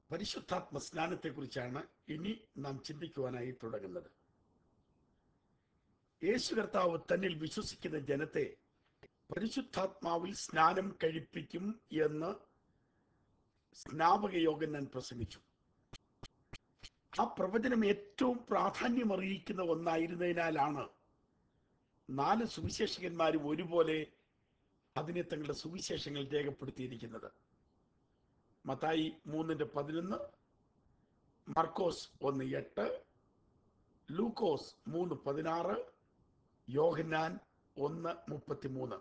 പരിശുദ്ധാത്മ സ്നാനത്തെക്കുറിച്ചാണ് ഇനി നാം ചിന്തിക്കുവാനായി തുടങ്ങുന്നത് യേശു കർത്താവ് തന്നിൽ വിശ്വസിക്കുന്ന ജനത്തെ പരിശുദ്ധാത്മാവിൽ സ്നാനം കഴിപ്പിക്കും എന്ന് സ്നാപക യോഗം ഞാൻ പ്രസംഗിച്ചു ആ പ്രവചനം ഏറ്റവും പ്രാധാന്യമറിയിക്കുന്ന ഒന്നായിരുന്നതിനാലാണ് നാല് സുവിശേഷകന്മാരും ഒരുപോലെ അതിനെ തങ്ങളുടെ സുവിശേഷങ്ങൾ രേഖപ്പെടുത്തിയിരിക്കുന്നത് മത്തായി മൂന്നിന്റെ പതിനൊന്ന് മർക്കോസ് ഒന്ന് എട്ട് ലൂക്കോസ് മൂന്ന് പതിനാറ് യോഹന്നാൻ ഒന്ന് മുപ്പത്തിമൂന്ന്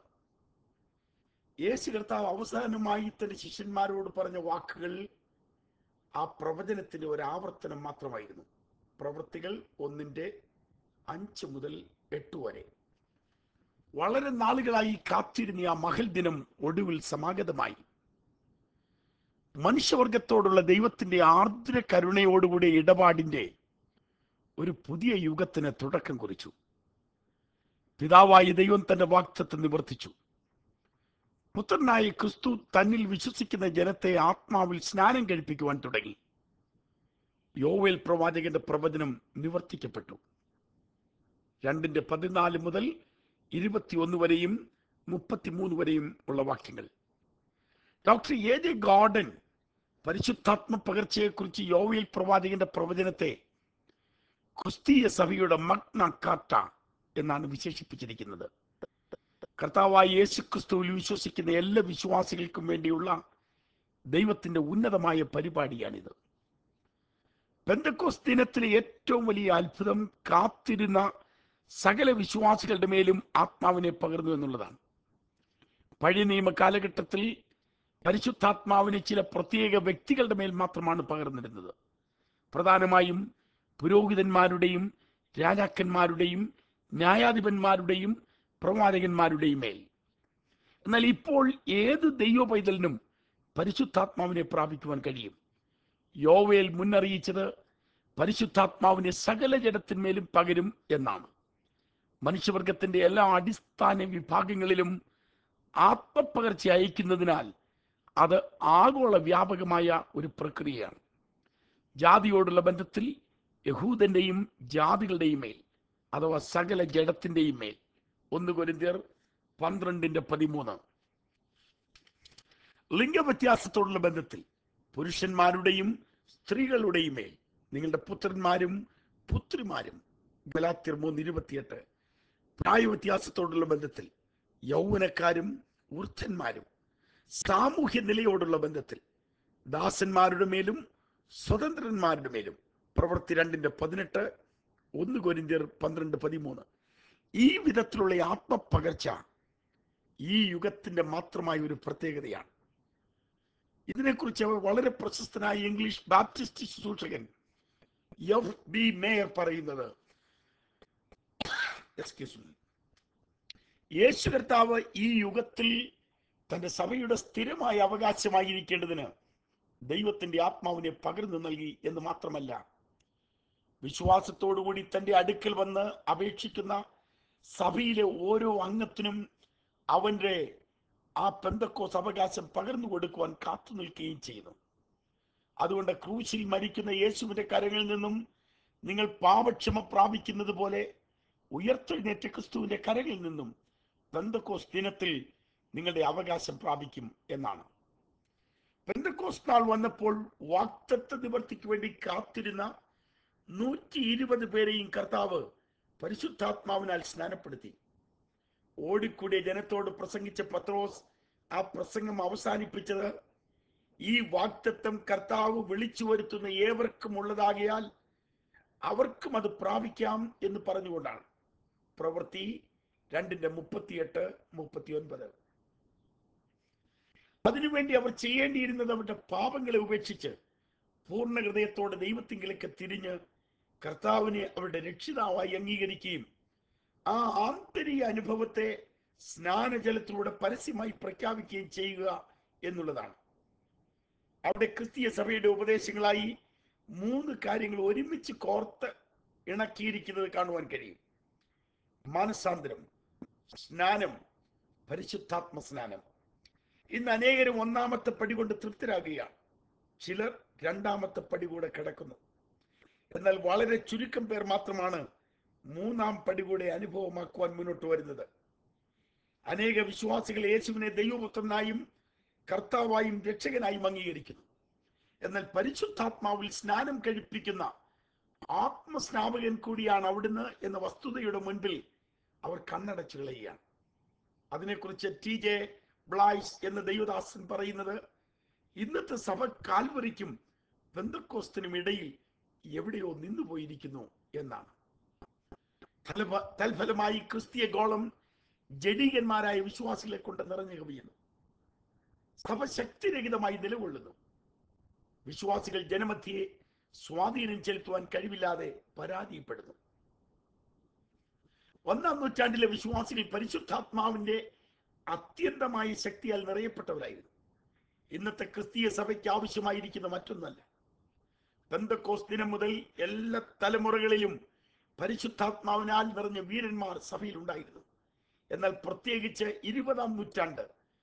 യേശു കർത്താവ് അവസാനമായി തന്റെ ശിഷ്യന്മാരോട് പറഞ്ഞ വാക്കുകൾ ആ പ്രവചനത്തിന്റെ ഒരു ആവർത്തനം മാത്രമായിരുന്നു പ്രവൃത്തികൾ ഒന്നിന്റെ അഞ്ച് മുതൽ എട്ട് വരെ വളരെ നാളുകളായി കാത്തിരുന്ന ആ മഹൽ ദിനം ഒടുവിൽ സമാഗതമായി മനുഷ്യവർഗത്തോടുള്ള ദൈവത്തിന്റെ ആർദ്ര കരുണയോടുകൂടിയ ഇടപാടിന്റെ ഒരു പുതിയ യുഗത്തിന് തുടക്കം കുറിച്ചു പിതാവായ ദൈവം തന്റെ വാക്തത്വം നിവർത്തിച്ചു പുത്രനായ ക്രിസ്തു തന്നിൽ വിശ്വസിക്കുന്ന ജനത്തെ ആത്മാവിൽ സ്നാനം കഴിപ്പിക്കുവാൻ തുടങ്ങി യോവേൽ പ്രവാചകന്റെ പ്രവചനം നിവർത്തിക്കപ്പെട്ടു രണ്ടിന്റെ പതിനാല് മുതൽ ഇരുപത്തിയൊന്ന് വരെയും മുപ്പത്തിമൂന്ന് വരെയും ഉള്ള വാക്യങ്ങൾ ഡോക്ടർ എ ജെ ഗോർഡൻ പരിശുദ്ധാത്മ പകർച്ചയെക്കുറിച്ച് യോവേൽ പ്രവാചകന്റെ പ്രവചനത്തെ ക്രിസ്തീയ സഭയുടെ മഗ്ന കാറ്റ എന്നാണ് വിശേഷിപ്പിച്ചിരിക്കുന്നത് കർത്താവായ യേശു ക്രിസ്തുവിൽ വിശ്വസിക്കുന്ന എല്ലാ വിശ്വാസികൾക്കും വേണ്ടിയുള്ള ദൈവത്തിന്റെ ഉന്നതമായ പരിപാടിയാണിത് പെന്തക്കോസ് ദിനത്തിലെ ഏറ്റവും വലിയ അത്ഭുതം കാത്തിരുന്ന സകല വിശ്വാസികളുടെ മേലും ആത്മാവിനെ പകർന്നു എന്നുള്ളതാണ് പഴയ നിയമ കാലഘട്ടത്തിൽ പരിശുദ്ധാത്മാവിനെ ചില പ്രത്യേക വ്യക്തികളുടെ മേൽ മാത്രമാണ് പകർന്നിരുന്നത് പ്രധാനമായും പുരോഹിതന്മാരുടെയും രാജാക്കന്മാരുടെയും ന്യായാധിപന്മാരുടെയും പ്രവാചകന്മാരുടെയും മേൽ എന്നാൽ ഇപ്പോൾ ഏത് ദൈവ പൈതലിനും പരിശുദ്ധാത്മാവിനെ പ്രാപിക്കുവാൻ കഴിയും യോവേൽ മുന്നറിയിച്ചത് പരിശുദ്ധാത്മാവിനെ സകല ജഡത്തിന്മേലും പകരും എന്നാണ് മനുഷ്യവർഗത്തിന്റെ എല്ലാ അടിസ്ഥാന വിഭാഗങ്ങളിലും ആത്മപകർച്ച അയക്കുന്നതിനാൽ അത് ആഗോള വ്യാപകമായ ഒരു പ്രക്രിയയാണ് ജാതിയോടുള്ള ബന്ധത്തിൽ യഹൂദന്റെയും ജാതികളുടെയും മേൽ അഥവാ സകല ജഡത്തിന്റെയും മേൽ ഒന്ന് കൊരിന്ത്യർ പന്ത്രണ്ടിന്റെ പതിമൂന്ന് ലിംഗവ്യത്യാസത്തോടുള്ള ബന്ധത്തിൽ പുരുഷന്മാരുടെയും സ്ത്രീകളുടെയും മേൽ നിങ്ങളുടെ പുത്രന്മാരും പുത്രിമാരും ഗലാത്യർ മൂന്ന് ഇരുപത്തിയെട്ട് പ്രായവ്യത്യാസത്തോടുള്ള ബന്ധത്തിൽ യൗവനക്കാരും ഊർദ്ധന്മാരും സാമൂഹ്യ നിലയോടുള്ള ബന്ധത്തിൽ ദാസന്മാരുടെ മേലും സ്വതന്ത്രന്മാരുടെ മേലും പ്രവൃത്തി രണ്ടിന്റെ പതിനെട്ട് ഒന്ന് കൊരിന്ത്യർ പന്ത്രണ്ട് പതിമൂന്ന് ഈ വിധത്തിലുള്ള ആത്മപകർച്ച ഈ യുഗത്തിന്റെ മാത്രമായ ഒരു പ്രത്യേകതയാണ് ഇതിനെക്കുറിച്ച് അവർ വളരെ പ്രശസ്തനായ ഇംഗ്ലീഷ് ബാപ്റ്റിസ്റ്റ് ശുശ്രൂഷകൻ എഫ് ബി മേയർ പറയുന്നത് എക്സ്ക്യൂസ് മീ യേശു കർത്താവ് ഈ യുഗത്തിൽ തന്റെ സഭയുടെ സ്ഥിരമായ അവകാശമായിരിക്കേണ്ടതിന് ദൈവത്തിന്റെ ആത്മാവിനെ പകർന്നു നൽകി എന്ന് മാത്രമല്ല വിശ്വാസത്തോടുകൂടി തന്റെ അടുക്കൽ വന്ന് അപേക്ഷിക്കുന്ന സഭയിലെ ഓരോ അംഗത്തിനും അവന്റെ ആ പെന്തക്കോസ് അവകാശം പകർന്നു കൊടുക്കുവാൻ കാത്തു നിൽക്കുകയും ചെയ്യുന്നു അതുകൊണ്ട് ക്രൂശിൽ മരിക്കുന്ന യേശുവിന്റെ കരങ്ങളിൽ നിന്നും നിങ്ങൾ പാപക്ഷമ പ്രാപിക്കുന്നത് പോലെ ഉയർത്തെഴുന്നേറ്റ ക്രിസ്തുവിന്റെ കരങ്ങളിൽ നിന്നും പെന്തക്കോസ് ദിനത്തിൽ നിങ്ങളുടെ അവകാശം പ്രാപിക്കും എന്നാണ് പെന്തക്കോസ് നാൾ വന്നപ്പോൾ വാക്തത്വ നിവർത്തിക്ക് വേണ്ടി കാത്തിരുന്ന നൂറ്റി ഇരുപത് പേരെയും കർത്താവ് പരിശുദ്ധാത്മാവിനാൽ സ്നാനപ്പെടുത്തി ഓടിക്കൂടിയ ജനത്തോട് പ്രസംഗിച്ച പത്രോസ് ആ പ്രസംഗം അവസാനിപ്പിച്ചത് ഈ വാക്തത്വം കർത്താവ് വിളിച്ചു വരുത്തുന്ന ഏവർക്കും ഉള്ളതാകിയാൽ അവർക്കും അത് പ്രാപിക്കാം എന്ന് പറഞ്ഞുകൊണ്ടാണ് പ്രവൃത്തി രണ്ടിന്റെ മുപ്പത്തിയെട്ട് മുപ്പത്തി ഒൻപത് അതിനുവേണ്ടി അവർ ചെയ്യേണ്ടിയിരുന്നത് അവരുടെ പാപങ്ങളെ ഉപേക്ഷിച്ച് പൂർണ്ണ ഹൃദയത്തോടെ ദൈവത്തിങ്കിലേക്ക് തിരിഞ്ഞ് കർത്താവിനെ അവരുടെ രക്ഷിതാവായി അംഗീകരിക്കുകയും ആ ആന്തരിക അനുഭവത്തെ സ്നാനജലത്തിലൂടെ പരസ്യമായി പ്രഖ്യാപിക്കുകയും ചെയ്യുക എന്നുള്ളതാണ് അവിടെ ക്രിസ്തീയ സഭയുടെ ഉപദേശങ്ങളായി മൂന്ന് കാര്യങ്ങൾ ഒരുമിച്ച് കോർത്ത് ഇണക്കിയിരിക്കുന്നത് കാണുവാൻ കഴിയും മാനസാന്തരം സ്നാനം പരിശുദ്ധാത്മ സ്നാനം ഇന്ന് അനേകരും ഒന്നാമത്തെ പടി കൊണ്ട് തൃപ്തരാകുകയാണ് ചിലർ രണ്ടാമത്തെ പടി കൂടെ കിടക്കുന്നു എന്നാൽ വളരെ ചുരുക്കം പേർ മാത്രമാണ് മൂന്നാം പടി കൂടെ അനുഭവമാക്കുവാൻ മുന്നോട്ട് വരുന്നത് അനേക വിശ്വാസികൾ യേശുവിനെ ദൈവപുത്രനായും കർത്താവായും രക്ഷകനായും അംഗീകരിക്കുന്നു എന്നാൽ പരിശുദ്ധാത്മാവിൽ സ്നാനം കഴിപ്പിക്കുന്ന ആത്മസ്നാപകൻ കൂടിയാണ് അവിടുന്ന് എന്ന വസ്തുതയുടെ മുൻപിൽ അവർ കണ്ണടച്ചു കളയുകയാണ് അതിനെക്കുറിച്ച് ടി ജെ ബ്ലായ്സ് എന്ന ദൈവദാസൻ പറയുന്നത് ഇന്നത്തെ സഭ കാൽവറിക്കും ബന്ധക്കോസ്തിനും ഇടയിൽ എവിടെയോ നിന്നുപോയിരിക്കുന്നു എന്നാണ് തലഫ- തൽഫലമായി ക്രിസ്തീയ ഗോളം ജഡീകന്മാരായ വിശ്വാസികളെ കൊണ്ട് നിറഞ്ഞു കവിയുന്നു സഭ ശക്തിരഹിതമായി നിലകൊള്ളുന്നു വിശ്വാസികൾ ജനമധ്യയെ സ്വാധീനം ചെലുത്തുവാൻ കഴിവില്ലാതെ പരാജയപ്പെടുന്നു ഒന്നാം നൂറ്റാണ്ടിലെ വിശ്വാസികൾ പരിശുദ്ധാത്മാവിന്റെ അത്യന്തമായ ശക്തിയാൽ നിറയപ്പെട്ടവരായിരുന്നു ഇന്നത്തെ ക്രിസ്തീയ സഭയ്ക്ക് ആവശ്യമായിരിക്കുന്ന മറ്റൊന്നല്ല പെന്തക്കോസ് ദിനം മുതൽ എല്ലാ തലമുറകളിലും പരിശുദ്ധാത്മാവിനാൽ നിറഞ്ഞ വീരന്മാർ സഭയിൽ ഉണ്ടായിരുന്നു എന്നാൽ പ്രത്യേകിച്ച് ഇരുപതാം നൂറ്റാണ്ട്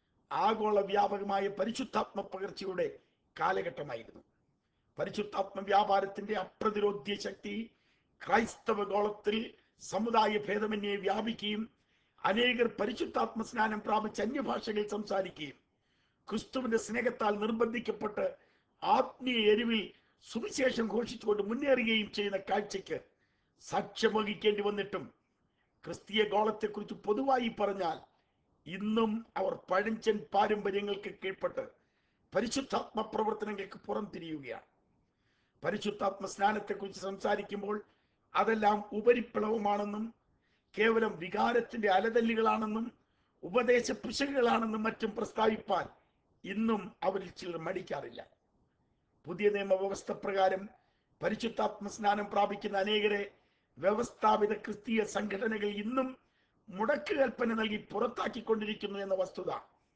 ആഗോള വ്യാപകമായ പരിശുദ്ധാത്മ പകർച്ചയുടെ കാലഘട്ടമായിരുന്നു പരിശുദ്ധാത്മ വ്യാപാരത്തിന്റെ അപ്രതിരോധ്യ ശക്തി ക്രൈസ്തവ ഗോളത്തിൽ സമുദായ ഭേദമന്യേ വ്യാപിക്കുകയും അനേകർ പരിശുദ്ധാത്മ സ്നാനം പ്രാപിച്ച് അന്യഭാഷകൾ സംസാരിക്കുകയും ക്രിസ്തുവിന്റെ സ്നേഹത്താൽ നിർബന്ധിക്കപ്പെട്ട് ആത്മീയ എരിവിൽ സുവിശേഷം ഘോഷിച്ചുകൊണ്ട് മുന്നേറുകയും ചെയ്യുന്ന കാഴ്ചയ്ക്ക് സാക്ഷ്യം വഹിക്കേണ്ടി വന്നിട്ടും ക്രിസ്തീയ ഗോളത്തെക്കുറിച്ച് പൊതുവായി പറഞ്ഞാൽ ഇന്നും അവർ പഴഞ്ചൻ പാരമ്പര്യങ്ങൾക്ക് കീഴ്പ്പെട്ട് പരിശുദ്ധാത്മ പ്രവർത്തനങ്ങൾക്ക് പുറം തിരിയുകയാണ് പരിശുദ്ധാത്മ സ്നാനത്തെക്കുറിച്ച് സംസാരിക്കുമ്പോൾ അതെല്ലാം ഉപരിപ്ലവമാണെന്നും കേവലം വികാരത്തിന്റെ അലതല്ലുകളാണെന്നും ഉപദേശ പിശകുകളാണെന്നും മറ്റും പ്രസ്താവിപ്പാൻ ഇന്നും അവരിൽ ചിലർ മടിക്കാറില്ല പുതിയ നിയമവ്യവസ്ഥ പ്രകാരം പരിശുദ്ധാത്മ സ്നാനം പ്രാപിക്കുന്ന അനേകരെ വ്യവസ്ഥാപിത ക്രിസ്തീയ സംഘടനകൾ ഇന്നും മുടക്ക് കൽപ്പന നൽകി പുറത്താക്കിക്കൊണ്ടിരിക്കുന്നു എന്ന വസ്തുത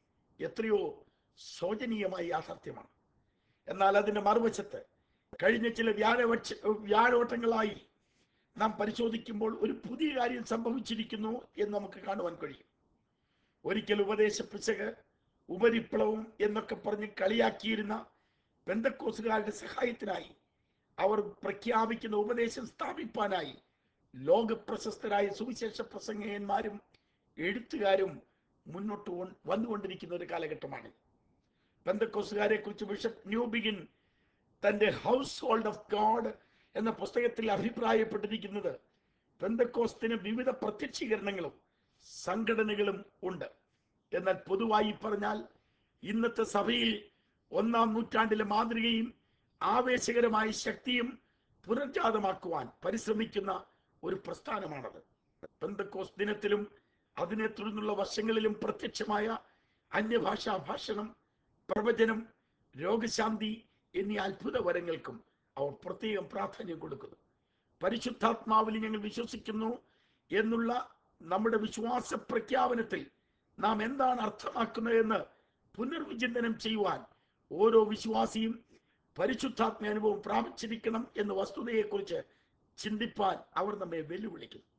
എത്രയോ ശോചനീയമായ യാഥാർത്ഥ്യമാണ് എന്നാൽ അതിന്റെ മറുവശത്ത് കഴിഞ്ഞ ചില വ്യാഴവക്ഷ വ്യാഴോട്ടങ്ങളായി നാം പരിശോധിക്കുമ്പോൾ ഒരു പുതിയ കാര്യം സംഭവിച്ചിരിക്കുന്നു എന്ന് നമുക്ക് കാണുവാൻ കഴിയും ഒരിക്കൽ ഉപദേശ പിശക് ഉപരിപ്ലവം എന്നൊക്കെ പറഞ്ഞ് കളിയാക്കിയിരുന്ന ബന്ധക്കോസുകാരുടെ സഹായത്തിനായി അവർ പ്രഖ്യാപിക്കുന്ന ഉപദേശം സ്ഥാപിപ്പാനായി ലോക പ്രശസ്തരായ സുവിശേഷ പ്രസംഗകന്മാരും എഴുത്തുകാരും മുന്നോട്ട് കൊ- വന്നുകൊണ്ടിരിക്കുന്ന ഒരു കാലഘട്ടമാണ് ബന്ധക്കോസുകാരെ കുറിച്ച് ബിഷപ്പ് ന്യൂ ബിഗിൻ തന്റെ ഹൗസ് ഹോൾഡ് ഓഫ് ഗോഡ് എന്ന പുസ്തകത്തിൽ അഭിപ്രായപ്പെട്ടിരിക്കുന്നത് പെന്തക്കോസ്തിന് വിവിധ പ്രത്യക്ഷീകരണങ്ങളും സംഘടനകളും ഉണ്ട് എന്നാൽ പൊതുവായി പറഞ്ഞാൽ ഇന്നത്തെ സഭയിൽ ഒന്നാം നൂറ്റാണ്ടിലെ മാതൃകയും ആവേശകരമായ ശക്തിയും പുനർജാതമാക്കുവാൻ പരിശ്രമിക്കുന്ന ഒരു പ്രസ്ഥാനമാണത് പെന്തക്കോസ് ദിനത്തിലും അതിനെ തുടർന്നുള്ള വർഷങ്ങളിലും പ്രത്യക്ഷമായ അന്യഭാഷാ ഭാഷണം പ്രവചനം രോഗശാന്തി എന്നീ അത്ഭുത വരങ്ങൾക്കും അവർ പ്രത്യേകം പ്രാധാന്യം കൊടുക്കുന്നു പരിശുദ്ധാത്മാവിൽ ഞങ്ങൾ വിശ്വസിക്കുന്നു എന്നുള്ള നമ്മുടെ വിശ്വാസ പ്രഖ്യാപനത്തിൽ നാം എന്താണ് അർത്ഥമാക്കുന്നത് എന്ന് പുനർവിചിന്തനം ചെയ്യുവാൻ ഓരോ വിശ്വാസിയും പരിശുദ്ധാത്മ അനുഭവം പ്രാപിച്ചിരിക്കണം എന്ന വസ്തുതയെക്കുറിച്ച് ചിന്തിപ്പാൻ അവർ നമ്മെ വെല്ലുവിളിക്കുന്നു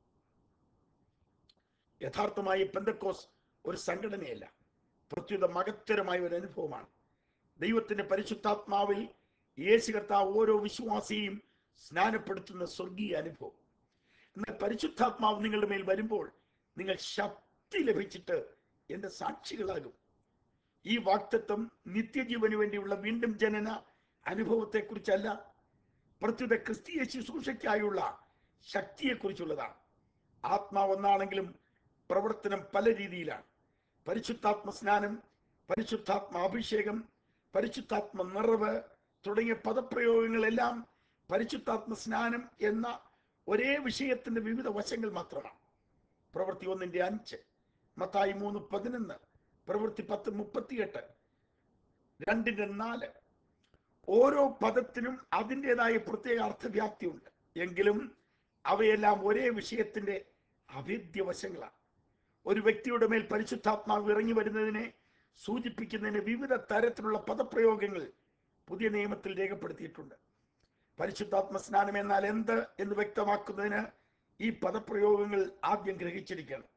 യഥാർത്ഥമായി പെന്തക്കോസ് ഒരു സംഘടനയല്ല പ്രത്യുത മകത്തരമായ ഒരു അനുഭവമാണ് ദൈവത്തിന്റെ പരിശുദ്ധാത്മാവിൽ യേശു കർത്താവ് ഓരോ വിശ്വാസിയെയും സ്നാനപ്പെടുത്തുന്ന സ്വർഗീയ അനുഭവം എന്നാൽ പരിശുദ്ധാത്മാവ് നിങ്ങളുടെ മേൽ വരുമ്പോൾ നിങ്ങൾ ശക്തി ലഭിച്ചിട്ട് എന്റെ സാക്ഷികളാകും ഈ വാക്തത്വം നിത്യജീവന് വേണ്ടിയുള്ള വീണ്ടും ജനന അനുഭവത്തെക്കുറിച്ചല്ല പ്രത്യുത ക്രിസ്തീയ ശുശ്രൂഷയ്ക്കായുള്ള ശക്തിയെക്കുറിച്ചുള്ളതാണ് ആത്മാവ് ഒന്നാണെങ്കിലും പ്രവർത്തനം പല രീതിയിലാണ് പരിശുദ്ധാത്മ സ്നാനം പരിശുദ്ധാത്മ അഭിഷേകം പരിശുദ്ധാത്മ നിറവ് തുടങ്ങിയ പദപ്രയോഗങ്ങളെല്ലാം പരിശുദ്ധാത്മ സ്നാനം എന്ന ഒരേ വിഷയത്തിന്റെ വിവിധ വശങ്ങൾ മാത്രമാണ് പ്രവൃത്തി ഒന്നിന്റെ അഞ്ച് മത്തായി മൂന്ന് പതിനൊന്ന് പ്രവൃത്തി പത്ത് മുപ്പത്തിയെട്ട് രണ്ടിന്റെ നാല് ഓരോ പദത്തിനും അതിൻ്റെതായ പ്രത്യേക അർത്ഥവ്യാപ്തിയുണ്ട് എങ്കിലും അവയെല്ലാം ഒരേ വിഷയത്തിന്റെ അഭേദ്യ വശങ്ങളാണ് ഒരു വ്യക്തിയുടെ മേൽ പരിശുദ്ധാത്മാവ് ഇറങ്ങി വരുന്നതിനെ സൂചിപ്പിക്കുന്നതിന് വിവിധ തരത്തിലുള്ള പദപ്രയോഗങ്ങൾ പുതിയ നിയമത്തിൽ രേഖപ്പെടുത്തിയിട്ടുണ്ട് പരിശുദ്ധാത്മ സ്നാനം എന്നാൽ എന്ത് എന്ന് വ്യക്തമാക്കുന്നതിന് ഈ പദപ്രയോഗങ്ങൾ ആദ്യം ഗ്രഹിച്ചിരിക്കണം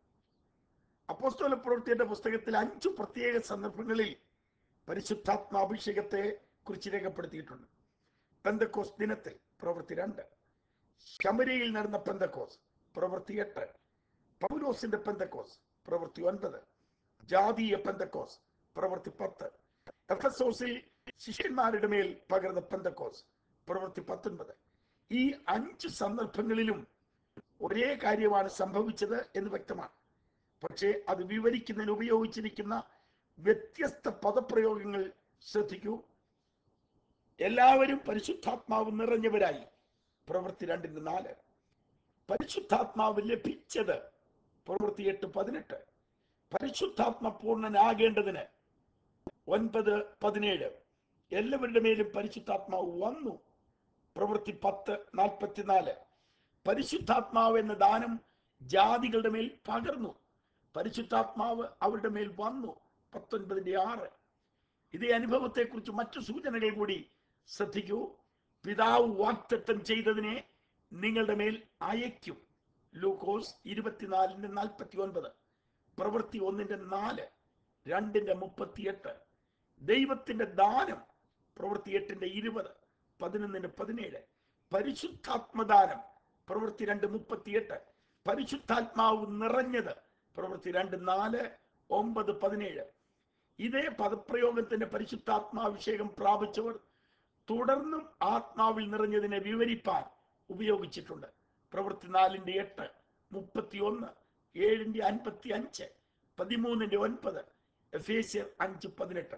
അപ്പോസ്തല പ്രവൃത്തിയുടെ പുസ്തകത്തിൽ അഞ്ചു പ്രത്യേക സന്ദർഭങ്ങളിൽ പരിശുദ്ധാത്മാഭിഷേകത്തെ കുറിച്ച് രേഖപ്പെടുത്തിയിട്ടുണ്ട് പെന്തക്കോസ് ദിനത്തിൽ പ്രവൃത്തി രണ്ട് ശമരിയിൽ നടന്ന പെന്തക്കോസ് പ്രവൃത്തി എട്ട് പൗലോസിന്റെ പെന്തക്കോസ് പ്രവൃത്തി ഒൻപത് ജാതീയ പെന്തക്കോസ് പ്രവൃത്തി പത്ത് എഫസോസിൽ ശിഷ്യന്മാരുടെ മേൽ പകർന്ന പെന്തക്കോസ് പ്രവൃത്തി പത്തൊൻപത് ഈ അഞ്ച് സന്ദർഭങ്ങളിലും ഒരേ കാര്യമാണ് സംഭവിച്ചത് എന്ന് വ്യക്തമാണ് പക്ഷേ അത് വിവരിക്കുന്നതിന് ഉപയോഗിച്ചിരിക്കുന്ന വ്യത്യസ്ത പദപ്രയോഗങ്ങൾ ശ്രദ്ധിക്കൂ എല്ലാവരും പരിശുദ്ധാത്മാവ് നിറഞ്ഞവരായി പ്രവൃത്തി രണ്ടിന് നാല് പരിശുദ്ധാത്മാവ് ലഭിച്ചത് പ്രവൃത്തി എട്ട് പതിനെട്ട് പരിശുദ്ധാത്മ പൂർണ്ണനാകേണ്ടതിന് ഒൻപത് പതിനേഴ് എല്ലാവരുടെ മേലും പരിശുദ്ധാത്മാവ് വന്നു പ്രവൃത്തി പത്ത് നാൽപ്പത്തിനാല് പരിശുദ്ധാത്മാവ് എന്ന ദാനം ജാതികളുടെ മേൽ പകർന്നു പരിശുദ്ധാത്മാവ് അവരുടെ മേൽ വന്നു പത്തൊൻപതിന്റെ ആറ് ഇതേ അനുഭവത്തെക്കുറിച്ച് മറ്റു സൂചനകൾ കൂടി ശ്രദ്ധിക്കൂ പിതാവ് വാക്തത്വം ചെയ്തതിനെ നിങ്ങളുടെ മേൽ അയക്കും ലൂക്കോസ് ഇരുപത്തിനാലിന്റെ നാൽപ്പത്തി ഒൻപത് പ്രവൃത്തി ഒന്നിന്റെ നാല് രണ്ടിന്റെ മുപ്പത്തിയെട്ട് ദൈവത്തിന്റെ ദാനം പ്രവൃത്തി എട്ടിന്റെ ഇരുപത് പതിനൊന്നിന്റെ പതിനേഴ് പരിശുദ്ധാത്മദാനം പ്രവൃത്തി രണ്ട് മുപ്പത്തിയെട്ട് പരിശുദ്ധാത്മാവ് നിറഞ്ഞത് പ്രവൃത്തി രണ്ട് നാല് ഒമ്പത് പതിനേഴ് ഇതേ പദപ്രയോഗത്തിന്റെ പരിശുദ്ധാത്മാഭിഷേകം പ്രാപിച്ചവർ തുടർന്നും ആത്മാവിൽ നിറഞ്ഞതിനെ വിവരിപ്പാൻ ഉപയോഗിച്ചിട്ടുണ്ട് പ്രവൃത്തി നാലിന്റെ എട്ട് മുപ്പത്തി ഒന്ന് ഏഴിന്റെ അൻപത്തി അഞ്ച് പതിമൂന്നിന്റെ ഒൻപത് എഫേസ്യർ അഞ്ച് പതിനെട്ട്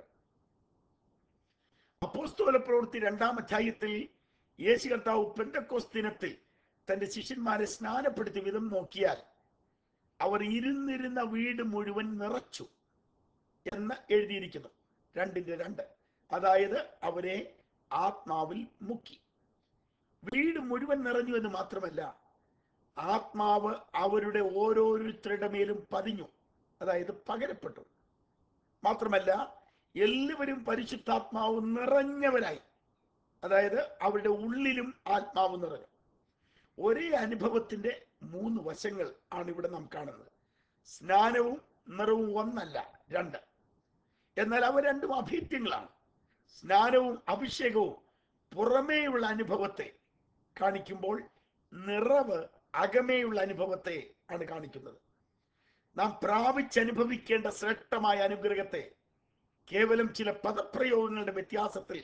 അപ്പോസ്തോല പ്രവൃത്തി രണ്ടാം അധ്യായത്തിൽ യേശു കർത്താവ് പെന്തക്കോസ് ദിനത്തിൽ തന്റെ ശിഷ്യന്മാരെ സ്നാനപ്പെടുത്തിയ വിധം നോക്കിയാൽ അവർ ഇരുന്നിരുന്ന വീട് മുഴുവൻ നിറച്ചു എന്ന് എഴുതിയിരിക്കുന്നു രണ്ടിന്റെ രണ്ട് അതായത് അവരെ ആത്മാവിൽ മുക്കി വീട് മുഴുവൻ നിറഞ്ഞു എന്ന് മാത്രമല്ല ആത്മാവ് അവരുടെ ഓരോരുത്തരുടെ മേലും പതിഞ്ഞു അതായത് പകരപ്പെട്ടു മാത്രമല്ല എല്ലാവരും പരിശുദ്ധാത്മാവ് നിറഞ്ഞവരായി അതായത് അവരുടെ ഉള്ളിലും ആത്മാവ് നിറഞ്ഞു ഒരേ അനുഭവത്തിന്റെ മൂന്ന് വശങ്ങൾ ആണ് ഇവിടെ നാം കാണുന്നത് സ്നാനവും നിറവും ഒന്നല്ല രണ്ട് എന്നാൽ അവ രണ്ടും അഭീത്യങ്ങളാണ് സ്നാനവും അഭിഷേകവും പുറമേയുള്ള അനുഭവത്തെ കാണിക്കുമ്പോൾ നിറവ് അകമേയുള്ള അനുഭവത്തെ ആണ് കാണിക്കുന്നത് നാം പ്രാപിച്ചനുഭവിക്കേണ്ട ശ്രേഷ്ഠമായ അനുഗ്രഹത്തെ കേവലം ചില പദപ്രയോഗങ്ങളുടെ വ്യത്യാസത്തിൽ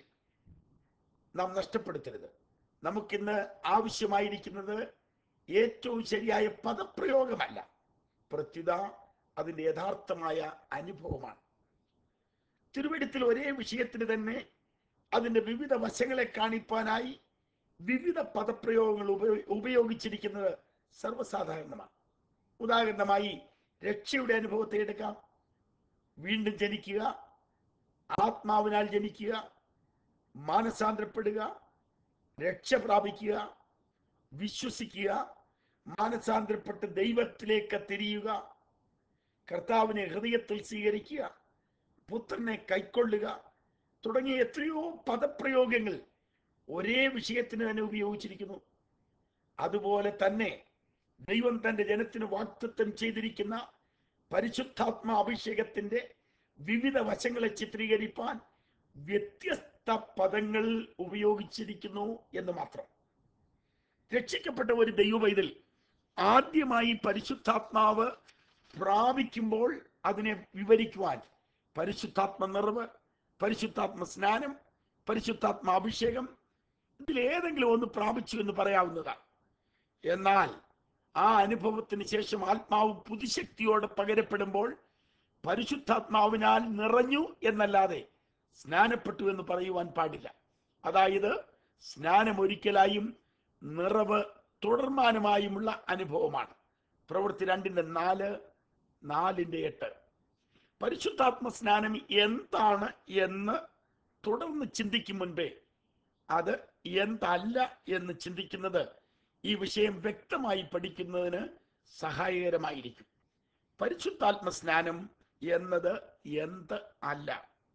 നാം നഷ്ടപ്പെടുത്തരുത് നമുക്കിന്ന് ആവശ്യമായിരിക്കുന്നത് ഏറ്റവും ശരിയായ പദപ്രയോഗമല്ല പ്രത്യുത അതിൻ്റെ യഥാർത്ഥമായ അനുഭവമാണ് തിരുവഴുത്തിൽ ഒരേ വിഷയത്തിന് തന്നെ അതിൻ്റെ വിവിധ വശങ്ങളെ കാണിപ്പാനായി വിവിധ പദപ്രയോഗങ്ങൾ ഉപയോ- ഉപയോഗിച്ചിരിക്കുന്നത് സർവ്വസാധാരണമാണ് ഉദാഹരണമായി രക്ഷയുടെ അനുഭവത്തെ എടുക്കാം വീണ്ടും ജനിക്കുക ആത്മാവിനാൽ ജനിക്കുക മാനസാന്തരപ്പെടുക രക്ഷ പ്രാപിക്കുക വിശ്വസിക്കുക മാനസാന്തരപ്പെട്ട് ദൈവത്തിലേക്ക് തിരിയുക കർത്താവിനെ ഹൃദയത്തിൽ സ്വീകരിക്കുക പുത്രനെ കൈക്കൊള്ളുക തുടങ്ങിയ എത്രയോ പദപ്രയോഗങ്ങൾ ഒരേ വിഷയത്തിന് തന്നെ ഉപയോഗിച്ചിരിക്കുന്നു അതുപോലെ തന്നെ ദൈവം തന്റെ ജനത്തിന് വാക്തത്വം ചെയ്തിരിക്കുന്ന പരിശുദ്ധാത്മ അഭിഷേകത്തിന്റെ വിവിധ വശങ്ങളെ ചിത്രീകരിപ്പാൻ വ്യത്യസ്ത പദങ്ങൾ ഉപയോഗിച്ചിരിക്കുന്നു എന്ന് മാത്രം രക്ഷിക്കപ്പെട്ട ഒരു ദൈവവൈതൽ ആദ്യമായി പരിശുദ്ധാത്മാവ് പ്രാപിക്കുമ്പോൾ അതിനെ വിവരിക്കുവാൻ പരിശുദ്ധാത്മ നിറവ് പരിശുദ്ധാത്മ സ്നാനം പരിശുദ്ധാത്മ അഭിഷേകം ഇതിലേതെങ്കിലും ഒന്ന് പ്രാപിച്ചു എന്ന് പറയാവുന്നതാണ് എന്നാൽ ആ അനുഭവത്തിന് ശേഷം ആത്മാവ് പുതുശക്തിയോടെ പകരപ്പെടുമ്പോൾ പരിശുദ്ധാത്മാവിനാൽ നിറഞ്ഞു എന്നല്ലാതെ സ്നാനപ്പെട്ടു എന്ന് പറയുവാൻ പാടില്ല അതായത് സ്നാനം ഒരിക്കലായും നിറവ് തുടർമാനമായുമുള്ള അനുഭവമാണ് പ്രവൃത്തി രണ്ടിന്റെ നാല് നാലിന്റെ എട്ട് പരിശുദ്ധാത്മ സ്നാനം എന്താണ് എന്ന് തുടർന്ന് ചിന്തിക്കും മുൻപേ അത് എന്തല്ല എന്ന് ചിന്തിക്കുന്നത് ഈ വിഷയം വ്യക്തമായി പഠിക്കുന്നതിന് സഹായകരമായിരിക്കും പരിശുദ്ധാത്മ സ്നാനം എന്നത് എന്ത് അല്ല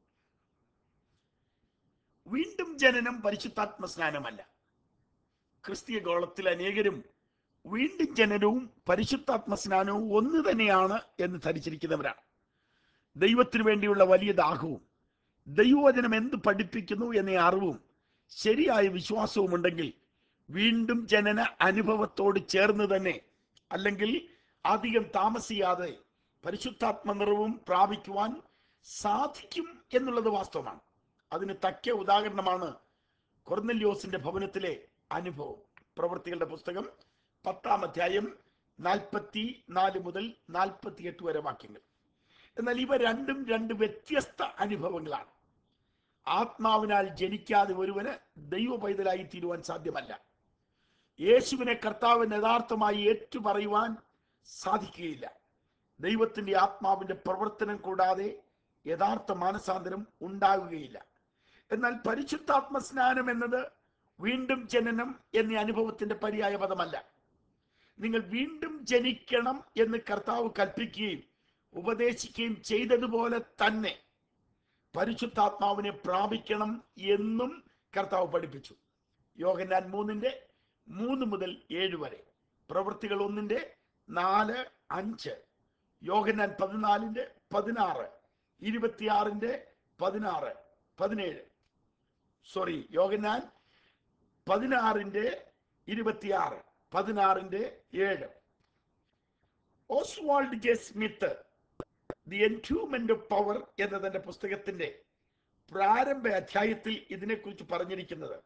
വീണ്ടും ജനനം പരിശുദ്ധാത്മ സ്നാനമല്ല ക്രിസ്തീയ ഗോളത്തിൽ അനേകരും വീണ്ടും ജനനവും പരിശുദ്ധാത്മ സ്നാനവും ഒന്ന് തന്നെയാണ് എന്ന് ധരിച്ചിരിക്കുന്നവരാണ് ദൈവത്തിനു വേണ്ടിയുള്ള വലിയ ദാഹവും ദൈവവചനം എന്ത് പഠിപ്പിക്കുന്നു എന്ന അറിവും ശരിയായ വിശ്വാസവും ഉണ്ടെങ്കിൽ വീണ്ടും ജനന അനുഭവത്തോട് ചേർന്ന് തന്നെ അല്ലെങ്കിൽ അധികം താമസിയാതെ പരിശുദ്ധാത്മ നിറവും പ്രാപിക്കുവാൻ സാധിക്കും എന്നുള്ളത് വാസ്തവമാണ് അതിന് തക്ക ഉദാഹരണമാണ് കൊർന്നല്യോസിന്റെ ഭവനത്തിലെ അനുഭവം പ്രവൃത്തികളുടെ പുസ്തകം പത്താം അധ്യായം നാൽപ്പത്തി നാല് മുതൽ നാൽപ്പത്തിയെട്ട് വരെ വാക്യങ്ങൾ എന്നാൽ ഇവ രണ്ടും രണ്ട് വ്യത്യസ്ത അനുഭവങ്ങളാണ് ആത്മാവിനാൽ ജനിക്കാതെ ഒരുവന് ദൈവ പൈതലായി തീരുവാൻ സാധ്യമല്ല യേശുവിനെ കർത്താവ് യഥാർത്ഥമായി ഏറ്റുപറയുവാൻ സാധിക്കുകയില്ല ദൈവത്തിന്റെ ആത്മാവിന്റെ പ്രവർത്തനം കൂടാതെ യഥാർത്ഥ മാനസാന്തരം ഉണ്ടാകുകയില്ല എന്നാൽ പരിശുദ്ധാത്മ സ്നാനം എന്നത് വീണ്ടും ജനനം എന്ന അനുഭവത്തിന്റെ പര്യായ പദമല്ല നിങ്ങൾ വീണ്ടും ജനിക്കണം എന്ന് കർത്താവ് കൽപ്പിക്കുകയും ഉപദേശിക്കുകയും ചെയ്തതുപോലെ തന്നെ പരിശുദ്ധാത്മാവിനെ പ്രാപിക്കണം എന്നും കർത്താവ് പഠിപ്പിച്ചു യോഹന്നാൻ മൂന്നിന്റെ മൂന്ന് മുതൽ ഏഴ് വരെ പ്രവൃത്തികൾ ഒന്നിന്റെ നാല് അഞ്ച് യോഹന്നാൻ പതിനാലിന്റെ പതിനാറ് ഇരുപത്തിയാറിന്റെ പതിനാറ് പതിനേഴ് സോറി യോഹന്നാൻ പതിനാറിന്റെ ഇരുപത്തിയാറ് പതിനാറിന്റെ ഏഴ് Oswald J Smith the enduement of power എന്ന തന്റെ പുസ്തകത്തിന്റെ പ്രാരംഭ അധ്യായത്തിൽ ഇതിനെക്കുറിച്ച് പറഞ്ഞിരിക്കുന്നത്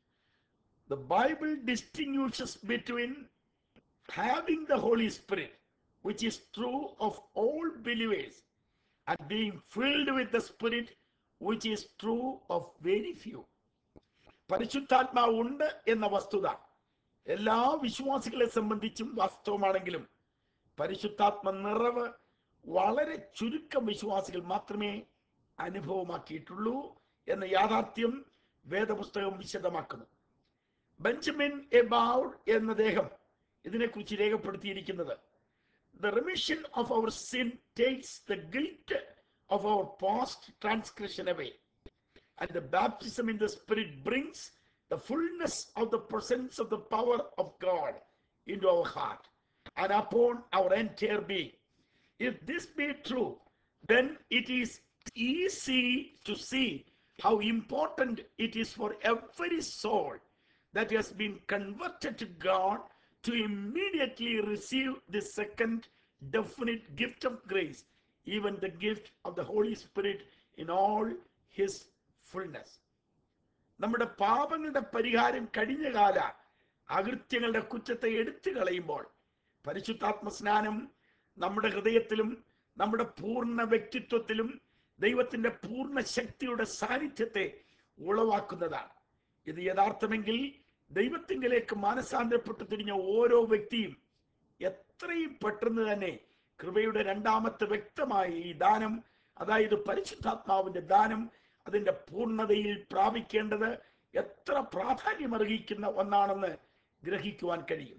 the Bible distinguishes between having the Holy Spirit which is true of all believers and being filled with the Spirit which is true of very few പരിശുദ്ധാത്മാവ് ഉണ്ട് എന്ന വസ്തുത എല്ലാ വിശ്വാസികളെ സംബന്ധിച്ചും വാസ്തവമാണെങ്കിലും പരിശുദ്ധാത്മ നിറവ് വളരെ ചുരുക്കം വിശ്വാസികൾ മാത്രമേ അനുഭവമാക്കിയിട്ടുള്ളൂ എന്ന യാഥാർത്ഥ്യം വേദപുസ്തകം വിശദമാക്കുന്നു ബെഞ്ചമിൻ എബൌൾ എന്ന ദേഹം ഇതിനെക്കുറിച്ച് രേഖപ്പെടുത്തിയിരിക്കുന്നത് the remission of our sin takes the guilt of our past transcription away and the baptism in the spirit brings the fullness of the presence of the power of God into our heart and upon our entire being. If this be true, then it is easy to see how important it is for every soul that has been converted to God to immediately receive the second definite gift of grace, even the gift of the Holy Spirit in all his fullness നമ്മുടെ പാപങ്ങളുടെ പരിഹാരം കഴിഞ്ഞ കാല അകൃത്യങ്ങളുടെ കുറ്റത്തെ എടുത്തു കളയുമ്പോൾ പരിശുദ്ധാത്മ സ്നാനം നമ്മുടെ ഹൃദയത്തിലും നമ്മുടെ പൂർണ്ണ വ്യക്തിത്വത്തിലും ദൈവത്തിന്റെ പൂർണ്ണ ശക്തിയുടെ സാന്നിധ്യത്തെ ഉളവാക്കുന്നതാണ് ഇത് യഥാർത്ഥമെങ്കിൽ ദൈവത്തിങ്കിലേക്ക് മാനസാന്തരപ്പെട്ടു തിരിഞ്ഞ ഓരോ വ്യക്തിയും എത്രയും പെട്ടെന്ന് തന്നെ കൃപയുടെ രണ്ടാമത്തെ വ്യക്തമായ ഈ ദാനം അതായത് പരിശുദ്ധാത്മാവിന്റെ ദാനം അതിന്റെ പൂർണ്ണതയിൽ പ്രാപിക്കേണ്ടത് എത്ര പ്രാധാന്യമർഹിക്കുന്ന ഒന്നാണെന്ന് ഗ്രഹിക്കുവാൻ കഴിയും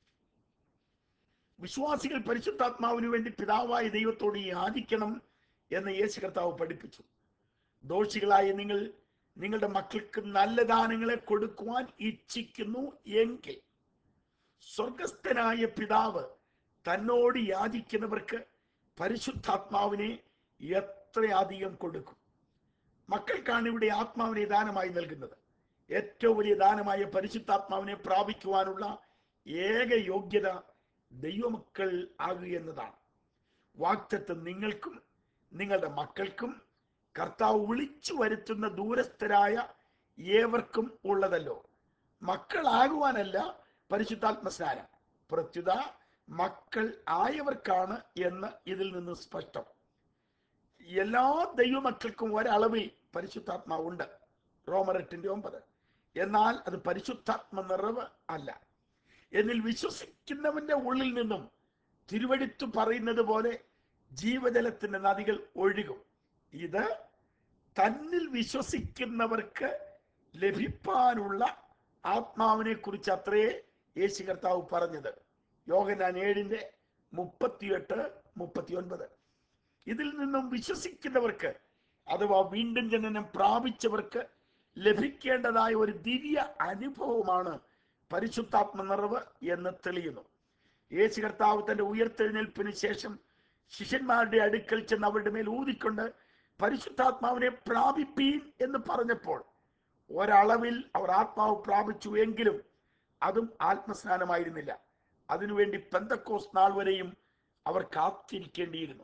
വിശ്വാസികൾ പരിശുദ്ധാത്മാവിന് വേണ്ടി പിതാവായ ദൈവത്തോട് യാചിക്കണം എന്ന് യേശു കർത്താവ് പഠിപ്പിച്ചു ദോഷികളായ നിങ്ങൾ നിങ്ങളുടെ മക്കൾക്ക് നല്ല ദാനങ്ങളെ കൊടുക്കുവാൻ ഇച്ഛിക്കുന്നു എങ്കിൽ സ്വർഗസ്ഥനായ പിതാവ് തന്നോട് യാചിക്കുന്നവർക്ക് പരിശുദ്ധാത്മാവിനെ എത്രയധികം കൊടുക്കും മക്കൾക്കാണ് ഇവിടെ ആത്മാവിനെ ദാനമായി നൽകുന്നത് ഏറ്റവും വലിയ ദാനമായ പരിശുദ്ധാത്മാവിനെ പ്രാപിക്കുവാനുള്ള ഏക യോഗ്യത ദൈവമക്കൾ ആകുക എന്നതാണ് വാക്തത്വം നിങ്ങൾക്കും നിങ്ങളുടെ മക്കൾക്കും കർത്താവ് വിളിച്ചു വരുത്തുന്ന ദൂരസ്ഥരായ ഏവർക്കും ഉള്ളതല്ലോ മക്കളാകുവാനല്ല പരിശുദ്ധാത്മ സ്നാനം പ്രത്യുത മക്കൾ ആയവർക്കാണ് എന്ന് ഇതിൽ നിന്ന് സ്പഷ്ടം എല്ലാ ദൈവമക്കൾക്കും ഒരളവിൽ പരിശുദ്ധാത്മാവുണ്ട് റോമർ എട്ടിന്റെ ഒമ്പത് എന്നാൽ അത് പരിശുദ്ധാത്മ നിറവ് അല്ല എന്നിൽ വിശ്വസിക്കുന്നവന്റെ ഉള്ളിൽ നിന്നും തിരുവെടുത്തു പറയുന്നത് പോലെ ജീവജലത്തിന്റെ നദികൾ ഒഴുകും ഇത് തന്നിൽ വിശ്വസിക്കുന്നവർക്ക് ലഭിപ്പാനുള്ള ആത്മാവിനെ കുറിച്ച് അത്രേ യേശു കർത്താവ് പറഞ്ഞത് യോഹനാൻ ഏഴിന്റെ മുപ്പത്തിയെട്ട് മുപ്പത്തിയൊൻപത് ഇതിൽ നിന്നും വിശ്വസിക്കുന്നവർക്ക് അഥവാ വീണ്ടും ജനനം പ്രാപിച്ചവർക്ക് ലഭിക്കേണ്ടതായ ഒരു ദിവ്യ അനുഭവമാണ് പരിശുദ്ധാത്മ നിറവ് എന്ന് തെളിയുന്നു യേശു കർത്താവ് തന്റെ ഉയർത്തെഴുന്നേൽപ്പിന് ശേഷം ശിഷ്യന്മാരുടെ അടുക്കൽ ചെന്ന് അവരുടെ മേൽ ഊതിക്കൊണ്ട് പരിശുദ്ധാത്മാവിനെ പ്രാപിപ്പീൻ എന്ന് പറഞ്ഞപ്പോൾ ഒരളവിൽ അവർ ആത്മാവ് പ്രാപിച്ചു എങ്കിലും അതും ആത്മസ്നാനമായിരുന്നില്ല അതിനുവേണ്ടി പെന്തക്കോസ് നാൾ വരെയും അവർ കാത്തിരിക്കേണ്ടിയിരുന്നു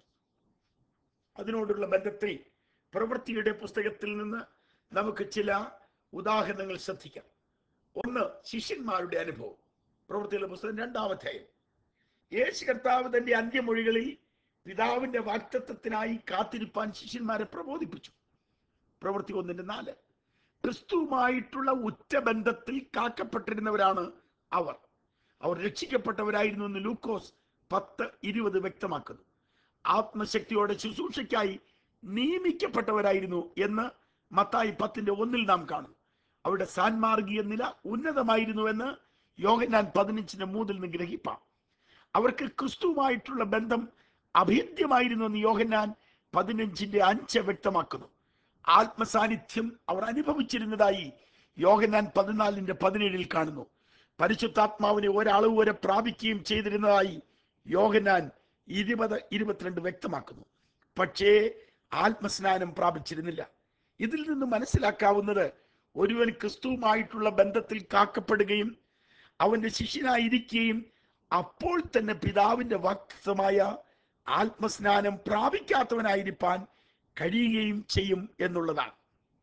അതിനോടുള്ള ബന്ധത്തിൽ പ്രവൃത്തിയുടെ പുസ്തകത്തിൽ നിന്ന് നമുക്ക് ചില ഉദാഹരണങ്ങൾ ശ്രദ്ധിക്കാം ഒന്ന് ശിഷ്യന്മാരുടെ അനുഭവം പ്രവൃത്തിയുടെ പുസ്തകം രണ്ടാമധ്യായം യേശു കർത്താവ് തന്റെ അന്ത്യമൊഴികളിൽ പിതാവിന്റെ വാക്തത്വത്തിനായി കാത്തിരിപ്പാൻ ശിഷ്യന്മാരെ പ്രബോധിപ്പിച്ചു പ്രവൃത്തി ഒന്നിന്റെ നാല് ക്രിസ്തുവുമായിട്ടുള്ള ഉറ്റബന്ധത്തിൽ കാക്കപ്പെട്ടിരുന്നവരാണ് അവർ അവർ രക്ഷിക്കപ്പെട്ടവരായിരുന്നു എന്ന് ലൂക്കോസ് പത്ത് ഇരുപത് വ്യക്തമാക്കുന്നു ആത്മശക്തിയോടെ ശുശ്രൂഷയ്ക്കായി നിയമിക്കപ്പെട്ടവരായിരുന്നു എന്ന് മത്തായി പത്തിന്റെ ഒന്നിൽ നാം കാണും അവരുടെ സാൻമാർഗീയ നില ഉന്നതമായിരുന്നുവെന്ന് യോഗനാൻ പതിനഞ്ചിന്റെ മൂന്നിൽ നിന്ന് ഗ്രഹിപ്പാം അവർക്ക് ക്രിസ്തുവുമായിട്ടുള്ള ബന്ധം അഭേദ്യമായിരുന്നു എന്ന് യോഹന്നാൻ പതിനഞ്ചിന്റെ അഞ്ച് വ്യക്തമാക്കുന്നു ആത്മസാന്നിധ്യം അവർ അനുഭവിച്ചിരുന്നതായി യോഹന്നാൻ പതിനാലിന്റെ പതിനേഴിൽ കാണുന്നു പരിശുദ്ധാത്മാവിനെ ഒരളവ് വരെ പ്രാപിക്കുകയും ചെയ്തിരുന്നതായി യോഹന്നാൻ ഇരുപത് ഇരുപത്തിരണ്ട് വ്യക്തമാക്കുന്നു പക്ഷേ ആത്മസ്നാനം പ്രാപിച്ചിരുന്നില്ല ഇതിൽ നിന്ന് മനസ്സിലാക്കാവുന്നത് ഒരുവൻ ക്രിസ്തുവുമായിട്ടുള്ള ബന്ധത്തിൽ കാക്കപ്പെടുകയും അവന്റെ ശിഷ്യനായിരിക്കുകയും അപ്പോൾ തന്നെ പിതാവിന്റെ വാക്തമായ ആത്മസ്നാനം പ്രാപിക്കാത്തവനായിരിക്കാൻ കഴിയുകയും ചെയ്യും എന്നുള്ളതാണ്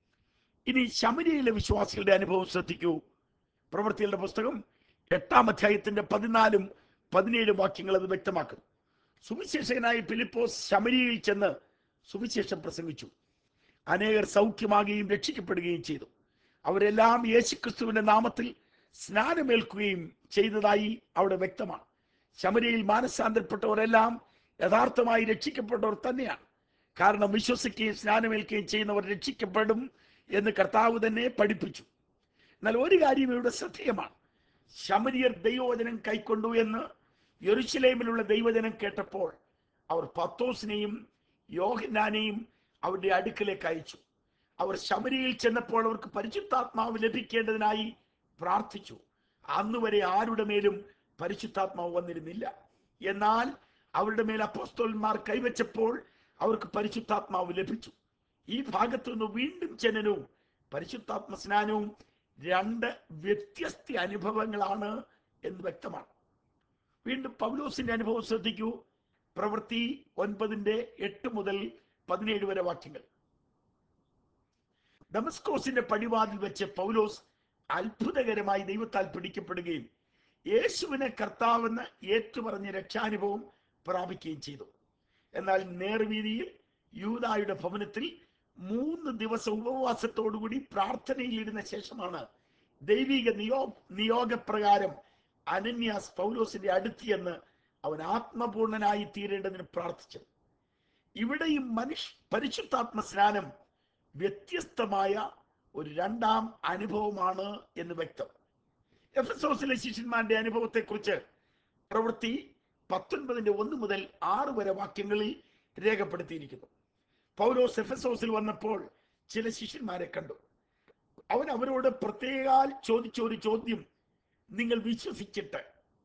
ഇനി ശമരിയിലെ വിശ്വാസികളുടെ അനുഭവം ശ്രദ്ധിക്കൂ പ്രവൃത്തികളുടെ പുസ്തകം എട്ടാം അധ്യായത്തിന്റെ പതിനാലും പതിനേഴും വാക്യങ്ങൾ അത് വ്യക്തമാക്കുന്നു സുവിശേഷകനായ ഫിലിപ്പോസ് ശമരിയിൽ ചെന്ന് സുവിശേഷം പ്രസംഗിച്ചു അനേകർ സൗഖ്യമാകുകയും രക്ഷിക്കപ്പെടുകയും ചെയ്തു അവരെല്ലാം യേശുക്രിസ്തുവിന്റെ നാമത്തിൽ സ്നാനമേൽക്കുകയും ചെയ്തതായി അവിടെ വ്യക്തമാണ് ശമരിയിൽ മാനസാന്തരപ്പെട്ടവരെല്ലാം യഥാർത്ഥമായി രക്ഷിക്കപ്പെട്ടവർ തന്നെയാണ് കാരണം വിശ്വസിക്കുകയും സ്നാനമേൽക്കുകയും ചെയ്യുന്നവർ രക്ഷിക്കപ്പെടും എന്ന് കർത്താവ് തന്നെ പഠിപ്പിച്ചു എന്നാൽ ഒരു കാര്യം ഇവിടെ ശ്രദ്ധേയമാണ് ശമരിയർ ദൈവവചനം കൈക്കൊണ്ടു എന്ന് യെരുശലേമിലുള്ള ദൈവജനം കേട്ടപ്പോൾ അവർ പത്തോസിനെയും യോഹന്നാനെയും അവരുടെ അടുക്കലേക്ക് അയച്ചു അവർ ശമരിയിൽ ചെന്നപ്പോൾ അവർക്ക് പരിശുദ്ധാത്മാവ് ലഭിക്കേണ്ടതിനായി പ്രാർത്ഥിച്ചു അന്ന് വരെ ആരുടെ മേലും പരിശുദ്ധാത്മാവ് വന്നിരുന്നില്ല എന്നാൽ അവരുടെ മേൽ അപ്പോസ്തോലന്മാർ കൈവച്ചപ്പോൾ അവർക്ക് പരിശുദ്ധാത്മാവ് ലഭിച്ചു ഈ ഭാഗത്തു നിന്ന് വീണ്ടും ജനനവും പരിശുദ്ധാത്മ സ്നാനവും രണ്ട് വ്യത്യസ്ത അനുഭവങ്ങളാണ് എന്ന് വ്യക്തമാണ് വീണ്ടും പൗലോസിന്റെ അനുഭവം ശ്രദ്ധിക്കൂ പ്രവൃത്തി ഒൻപതിന്റെ എട്ട് മുതൽ പതിനേഴ് വരെ വാക്യങ്ങൾ ഡമസ്കോസിന്റെ പടിവാതിൽ വെച്ച് പൗലോസ് അത്ഭുതകരമായി ദൈവത്താൽ പിടിക്കപ്പെടുകയും യേശുവിനെ കർത്താവെന്ന് ഏറ്റുപറഞ്ഞ രക്ഷാനുഭവം പ്രാപിക്കുകയും ചെയ്തു എന്നാൽ നേർവീതിയിൽ യൂതായുടെ ഭവനത്തിൽ മൂന്ന് ദിവസം ഉപവാസത്തോടുകൂടി പ്രാർത്ഥനയിലിരുന്ന ശേഷമാണ് ദൈവിക നിയോ നിയോഗപ്രകാരം അനന്യാസ് പൗലോസിന്റെ അടുത്തിയെന്ന് അവൻ ആത്മപൂർണനായി തീരേണ്ടതിന് പ്രാർത്ഥിച്ചത് ഇവിടെയും മനുഷ്യ പരിശുദ്ധാത്മ സ്നാനം വ്യത്യസ്തമായ ഒരു രണ്ടാം അനുഭവമാണ് എന്ന് വ്യക്തം എഫസോസിലെ ശിഷ്യന്മാരുടെ അനുഭവത്തെക്കുറിച്ച് പ്രവൃത്തി പത്തൊൻപതിന്റെ ഒന്ന് മുതൽ ആറ് വരെ വാക്യങ്ങളിൽ രേഖപ്പെടുത്തിയിരിക്കുന്നു പൗലോസ് എഫസോസിൽ വന്നപ്പോൾ ചില ശിഷ്യന്മാരെ കണ്ടു അവൻ അവരോട് പ്രത്യേകാൽ ചോദിച്ച ഒരു ചോദ്യം നിങ്ങൾ വിശ്വസിച്ചിട്ട്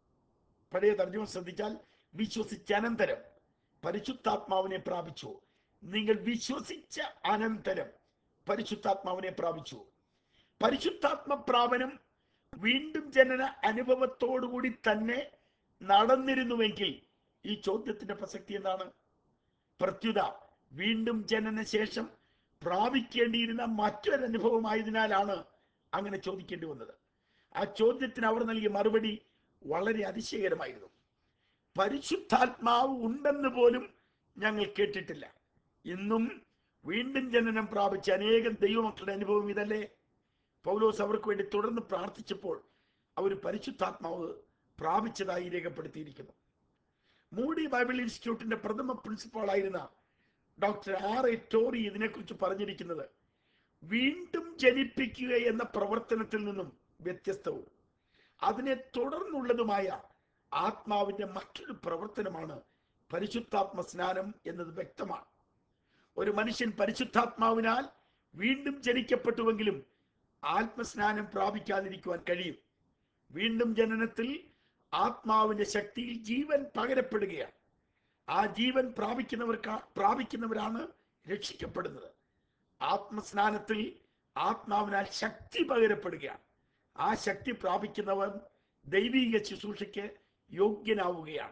പഴയ തർജ്ജമ ശ്രദ്ധിച്ചാൽ വിശ്വസിച്ച അനന്തരം പരിശുദ്ധാത്മാവിനെ പ്രാപിച്ചു നിങ്ങൾ വിശ്വസിച്ച അനന്തരം പരിശുദ്ധാത്മാവിനെ പ്രാപിച്ചു പരിശുദ്ധാത്മ പ്രാപനം വീണ്ടും ജനന അനുഭവത്തോടുകൂടി തന്നെ നടന്നിരുന്നുവെങ്കിൽ ഈ ചോദ്യത്തിന്റെ പ്രസക്തി എന്താണ് പ്രത്യുത വീണ്ടും ജനന ശേഷം പ്രാപിക്കേണ്ടിയിരുന്ന മറ്റൊരു അനുഭവമായതിനാലാണ് അങ്ങനെ ചോദിക്കേണ്ടി വന്നത് ആ ചോദ്യത്തിന് അവർ നൽകിയ മറുപടി വളരെ അതിശയകരമായിരുന്നു പരിശുദ്ധാത്മാവ് ഉണ്ടെന്ന് പോലും ഞങ്ങൾ കേട്ടിട്ടില്ല ഇന്നും വീണ്ടും ജനനം പ്രാപിച്ച അനേകം ദൈവമക്കളുടെ അനുഭവം ഇതല്ലേ പൗലോസ് അവർക്ക് വേണ്ടി തുടർന്ന് പ്രാർത്ഥിച്ചപ്പോൾ അവർ പരിശുദ്ധാത്മാവ് പ്രാപിച്ചതായി രേഖപ്പെടുത്തിയിരിക്കുന്നു മൂടി ബൈബിൾ ഇൻസ്റ്റിറ്റ്യൂട്ടിന്റെ പ്രഥമ പ്രിൻസിപ്പാൾ ആയിരുന്ന ഡോക്ടർ ആർ എ ടോറി ഇതിനെക്കുറിച്ച് പറഞ്ഞിരിക്കുന്നത് വീണ്ടും ജനിപ്പിക്കുക എന്ന പ്രവർത്തനത്തിൽ നിന്നും വ്യത്യസ്തവും അതിനെ തുടർന്നുള്ളതുമായ ആത്മാവിന്റെ മറ്റൊരു പ്രവർത്തനമാണ് പരിശുദ്ധാത്മ സ്നാനം എന്നത് വ്യക്തമാണ് ഒരു മനുഷ്യൻ പരിശുദ്ധാത്മാവിനാൽ വീണ്ടും ജനിക്കപ്പെട്ടുവെങ്കിലും ആത്മസ്നാനം പ്രാപിക്കാതിരിക്കുവാൻ കഴിയും വീണ്ടും ജനനത്തിൽ ആത്മാവിന്റെ ശക്തിയിൽ ജീവൻ പകരപ്പെടുകയാണ് ആ ജീവൻ പ്രാപിക്കുന്നവർക്ക് പ്രാപിക്കുന്നവരാണ് രക്ഷിക്കപ്പെടുന്നത് ആത്മസ്നാനത്തിൽ ആത്മാവിനാൽ ശക്തി പകരപ്പെടുകയാണ് ആ ശക്തി പ്രാപിക്കുന്നവൻ ദൈവിക ശുശ്രൂഷയ്ക്ക് യോഗ്യനാവുകയാണ്